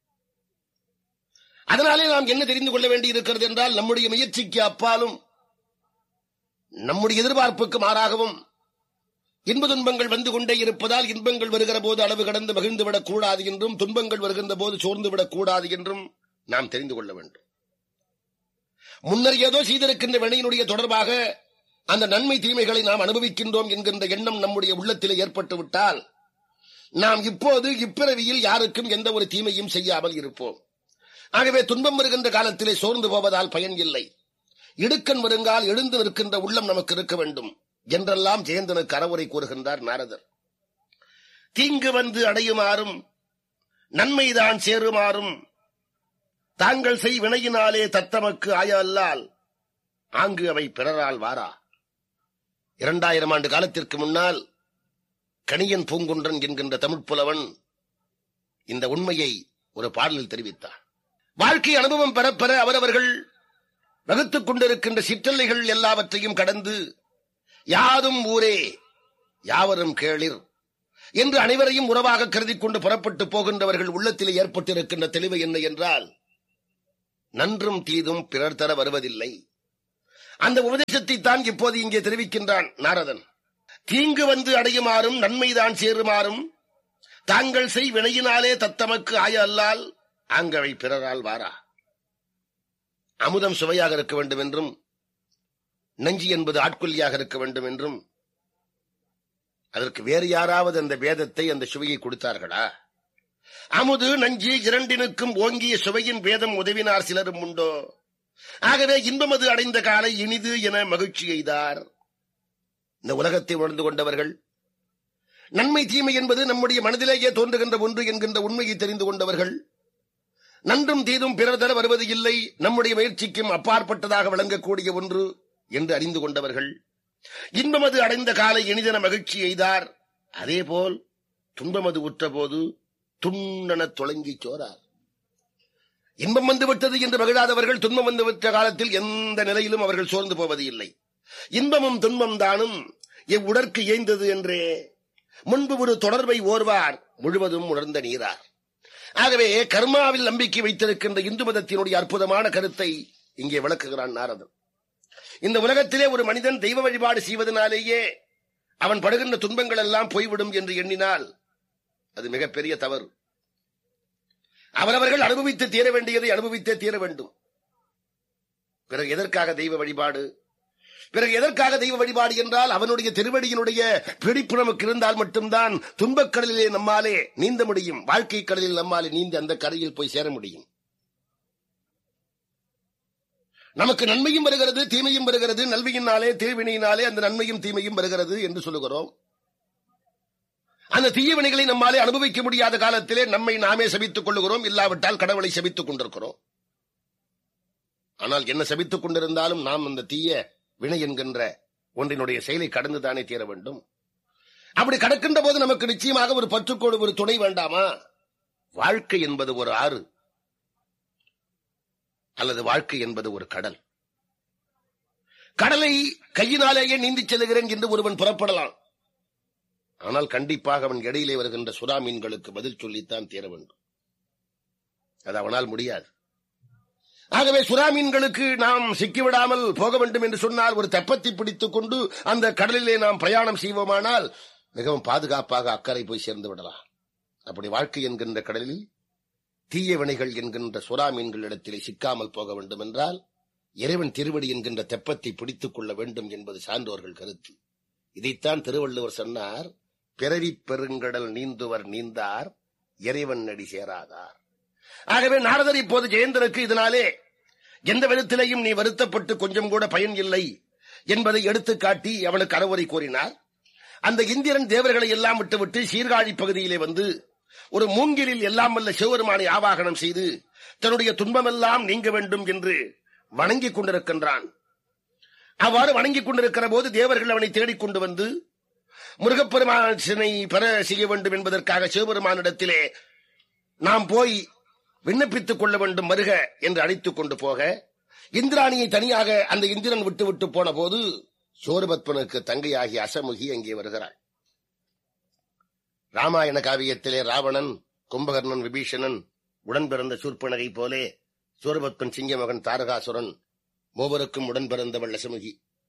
அதனாலே நாம் என்ன தெரிந்து கொள்ள வேண்டி இருக்கிறது என்றால் நம்முடைய முயற்சிக்கு அப்பாலும் நம்முடைய எதிர்பார்ப்புக்கு மாறாகவும் இன்ப துன்பங்கள் வந்து கொண்டே இருப்பதால் இன்பங்கள் வருகிற போது அளவு கடந்து மகிழ்ந்து விடக் கூடாது என்றும் துன்பங்கள் வருகின்ற போது சோர்ந்து விடக் கூடாது என்றும் நாம் தெரிந்து கொள்ள வேண்டும் முன்னர் ஏதோ செய்திருக்கின்ற வினையினுடைய தொடர்பாக அந்த நன்மை தீமைகளை நாம் அனுபவிக்கின்றோம் என்கின்ற எண்ணம் நம்முடைய உள்ளத்திலே ஏற்பட்டு விட்டால் நாம் இப்போது இப்பிறவியில் யாருக்கும் எந்த ஒரு தீமையும் செய்யாமல் இருப்போம் ஆகவே துன்பம் வருகின்ற காலத்திலே சோர்ந்து போவதால் பயன் இல்லை இடுக்கன் வருங்கால் எழுந்து நிற்கின்ற உள்ளம் நமக்கு இருக்க வேண்டும் என்றெல்லாம் ஜெயந்தனுக்கு அறவுரை கூறுகின்றார் நாரதர் தீங்கு வந்து அடையுமாறும் நன்மைதான் சேருமாறும் தாங்கள் செய் வினையினாலே தத்தமக்கு ஆய அல்லால் ஆங்கு அவை பிறரால் வாரா இரண்டாயிரம் ஆண்டு காலத்திற்கு முன்னால் கணியன் பூங்குன்றன் என்கின்ற தமிழ் புலவன் இந்த உண்மையை ஒரு பாடலில் தெரிவித்தார் வாழ்க்கை அனுபவம் பெற பெற அவரவர்கள் வகுத்துக் கொண்டிருக்கின்ற சிற்றல்லைகள் எல்லாவற்றையும் கடந்து யாதும் ஊரே யாவரும் கேளிர் என்று அனைவரையும் உறவாக கருதி கொண்டு புறப்பட்டு போகின்றவர்கள் உள்ளத்திலே ஏற்பட்டிருக்கின்ற தெளிவு என்ன என்றால் நன்றும் தீதும் பிறர் தர வருவதில்லை அந்த உபதேசத்தை தான் இப்போது இங்கே தெரிவிக்கின்றான் நாரதன் தீங்கு வந்து அடையுமாறும் நன்மைதான் சேருமாறும் தாங்கள் செய் வினையினாலே தத்தமக்கு ஆய அல்லால் ஆங்கவை பிறரால் வாரா அமுதம் சுவையாக இருக்க வேண்டும் என்றும் நஞ்சி என்பது ஆட்கொல்லியாக இருக்க வேண்டும் என்றும் அதற்கு வேறு யாராவது அந்த வேதத்தை அந்த சுவையை கொடுத்தார்களா அமுது நஞ்சி இரண்டினுக்கும் ஓங்கிய சுவையின் வேதம் உதவினார் சிலரும் உண்டோ ஆகவே இன்பமது அடைந்த காலை இனிது என மகிழ்ச்சி எய்தார் இந்த உலகத்தை உணர்ந்து கொண்டவர்கள் நன்மை தீமை என்பது நம்முடைய மனதிலேயே தோன்றுகின்ற ஒன்று என்கின்ற உண்மையை தெரிந்து கொண்டவர்கள் நன்றும் தீதும் பிறர் தர வருவது இல்லை நம்முடைய முயற்சிக்கும் அப்பாற்பட்டதாக விளங்கக்கூடிய ஒன்று என்று அறிந்து கொண்டவர்கள் இன்பமது அடைந்த காலை இனிதன மகிழ்ச்சி எய்தார் அதேபோல் துன்பமது உற்றபோது துண்ணன தொலங்கி சோறார் இன்பம் வந்து விட்டது என்று மகிழாதவர்கள் துன்பம் வந்து விட்ட காலத்தில் எந்த நிலையிலும் அவர்கள் சோர்ந்து போவது இல்லை இன்பமும் துன்பம் தானும் இவ்வுடற்கு ஏய்ந்தது என்றே முன்பு ஒரு தொடர்பை ஓர்வார் முழுவதும் உணர்ந்த நீரார் ஆகவே கர்மாவில் நம்பிக்கை வைத்திருக்கின்ற இந்து மதத்தினுடைய அற்புதமான கருத்தை இங்கே விளக்குகிறான் நாரதன் இந்த உலகத்திலே ஒரு மனிதன் தெய்வ வழிபாடு செய்வதனாலேயே அவன் படுகின்ற துன்பங்கள் எல்லாம் போய்விடும் என்று எண்ணினால் அது மிகப்பெரிய தவறு அவரவர்கள் அனுபவித்து தீர வேண்டியதை அனுபவித்தே தீர வேண்டும் பிறகு எதற்காக தெய்வ வழிபாடு பிறகு எதற்காக தெய்வ வழிபாடு என்றால் அவனுடைய திருவடியினுடைய பிடிப்பு நமக்கு இருந்தால் மட்டும்தான் துன்பக் கடலிலே நம்மாலே நீந்த முடியும் வாழ்க்கை கடலில் நம்மாலே நீந்தி அந்த கரையில் போய் சேர முடியும் நமக்கு நன்மையும் வருகிறது தீமையும் வருகிறது நல்வியினாலே தீவினையினாலே அந்த நன்மையும் தீமையும் வருகிறது என்று சொல்லுகிறோம் அந்த தீய வினைகளை நம்மாலே அனுபவிக்க முடியாத காலத்திலே நம்மை நாமே சபித்துக் கொள்ளுகிறோம் இல்லாவிட்டால் கடவுளை சபித்துக் கொண்டிருக்கிறோம் ஆனால் என்ன சபித்துக் கொண்டிருந்தாலும் நாம் அந்த தீய வினை என்கின்ற ஒன்றினுடைய செயலை கடந்துதானே தீர வேண்டும் அப்படி கடக்கின்ற போது நமக்கு நிச்சயமாக ஒரு பற்றுக்கோடு ஒரு துணை வேண்டாமா வாழ்க்கை என்பது ஒரு ஆறு அல்லது வாழ்க்கை என்பது ஒரு கடல் கடலை கையினாலேயே நீந்திச் செல்லுகிறேன் என்று ஒருவன் புறப்படலாம் ஆனால் கண்டிப்பாக அவன் இடையிலே வருகின்ற சுறா மீன்களுக்கு பதில் சொல்லித்தான் தீர வேண்டும் அது அவனால் முடியாது ஆகவே சுறா மீன்களுக்கு நாம் சிக்கிவிடாமல் போக வேண்டும் என்று சொன்னால் ஒரு தெப்பத்தை பிடித்துக் கொண்டு அந்த கடலிலே நாம் பிரயாணம் செய்வோமானால் மிகவும் பாதுகாப்பாக அக்கறை போய் சேர்ந்து விடலாம் அப்படி வாழ்க்கை என்கின்ற கடலில் தீய வினைகள் என்கின்ற சுறா மீன்களிடத்திலே சிக்காமல் போக வேண்டும் என்றால் இறைவன் திருவடி என்கின்ற தெப்பத்தை பிடித்துக் கொள்ள வேண்டும் என்பது சான்றோர்கள் கருத்து இதைத்தான் திருவள்ளுவர் சொன்னார் பிறவி பெருங்கடல் நீந்துவர் நீந்தார் இறைவன் நடி சேராதார் ஆகவே நாரதர் இப்போது ஜெயந்தனுக்கு இதனாலே எந்த விதத்திலேயும் நீ வருத்தப்பட்டு கொஞ்சம் கூட பயன் இல்லை என்பதை எடுத்துக் காட்டி அவனுக்கு அறவுரை கூறினார் அந்த இந்திரன் தேவர்களை எல்லாம் விட்டுவிட்டு சீர்காழி பகுதியிலே வந்து ஒரு மூங்கிலில் எல்லாம் வல்ல சிவபெருமானை ஆவாகனம் செய்து தன்னுடைய துன்பமெல்லாம் நீங்க வேண்டும் என்று வணங்கிக் கொண்டிருக்கின்றான் அவ்வாறு வணங்கிக் கொண்டிருக்கிற போது தேவர்கள் அவனை தேடிக் கொண்டு வந்து முருகப்பெருமானை பெற செய்ய வேண்டும் என்பதற்காக சிவபெருமானிடத்திலே நாம் போய் விண்ணப்பித்துக் கொள்ள வேண்டும் வருக என்று அழைத்துக் கொண்டு போக இந்திராணியை தனியாக அந்த இந்திரன் விட்டு விட்டு போன போது சோரபத்மனுக்கு தங்கையாகிய அசமுகி அங்கே வருகிறாள் ராமாயண காவியத்திலே ராவணன் கும்பகர்ணன் விபீஷணன் உடன் பிறந்த சூர்பனகை போலே சூரபத்மன் சிங்க மகன் தாரகாசுரன் மூவருக்கும் உடன் பிறந்தவள் அசமுகி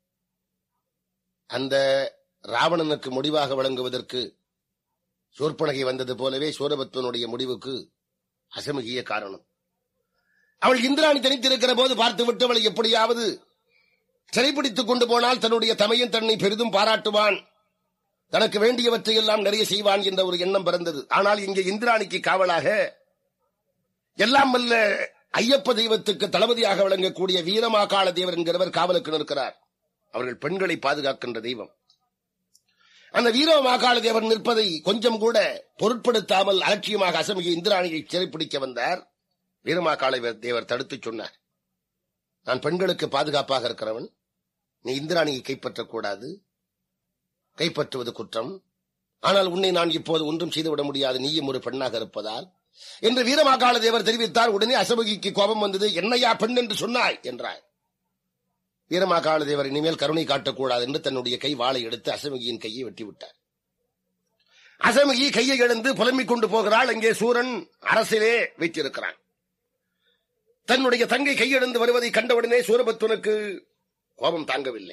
அந்த ராவணனுக்கு முடிவாக வழங்குவதற்கு சூர்பனகை வந்தது போலவே சூரபத்மனுடைய முடிவுக்கு அசமுகிய காரணம் அவள் இந்திராணி தனித்திருக்கிற போது பார்த்துவிட்டு அவளை எப்படியாவது சிறைப்பிடித்துக் கொண்டு போனால் தன்னுடைய தமையன் தன்னை பெரிதும் பாராட்டுவான் தனக்கு வேண்டியவற்றை எல்லாம் நிறைய செய்வான் என்ற ஒரு எண்ணம் பிறந்தது ஆனால் இங்கே இந்திராணிக்கு காவலாக எல்லாம் வல்ல ஐயப்ப தெய்வத்துக்கு தளபதியாக விளங்கக்கூடிய வீரமாகாள தேவர் என்கிறவர் காவலுக்கு நிற்கிறார் அவர்கள் பெண்களை பாதுகாக்கின்ற தெய்வம் அந்த வீரமாகாள தேவர் நிற்பதை கொஞ்சம் கூட பொருட்படுத்தாமல் அலட்சியமாக அசமிக இந்திராணியை சிறைப்பிடிக்க வந்தார் வீரமாகாள தேவர் தடுத்துச் சொன்னார் நான் பெண்களுக்கு பாதுகாப்பாக இருக்கிறவன் நீ இந்திராணியை கைப்பற்றக்கூடாது கைப்பற்றுவது குற்றம் ஆனால் உன்னை நான் இப்போது ஒன்றும் செய்துவிட முடியாது நீயும் ஒரு பெண்ணாக இருப்பதால் என்று வீரமாகாள தேவர் தெரிவித்தார் உடனே அசமுகிக்கு கோபம் வந்தது என்னையா பெண் என்று சொன்னாய் என்றார் வீரமாகாள தேவர் இனிமேல் கருணை காட்டக்கூடாது என்று தன்னுடைய கை வாளை எடுத்து அசமுகியின் கையை வெட்டிவிட்டார் அசமுகி கையை எழுந்து புலம்பிக் கொண்டு போகிறாள் அங்கே சூரன் அரசிலே வைத்திருக்கிறான் தன்னுடைய தங்கை கையெழுந்து வருவதை கண்டவுடனே சூரபத்துவனுக்கு கோபம் தாங்கவில்லை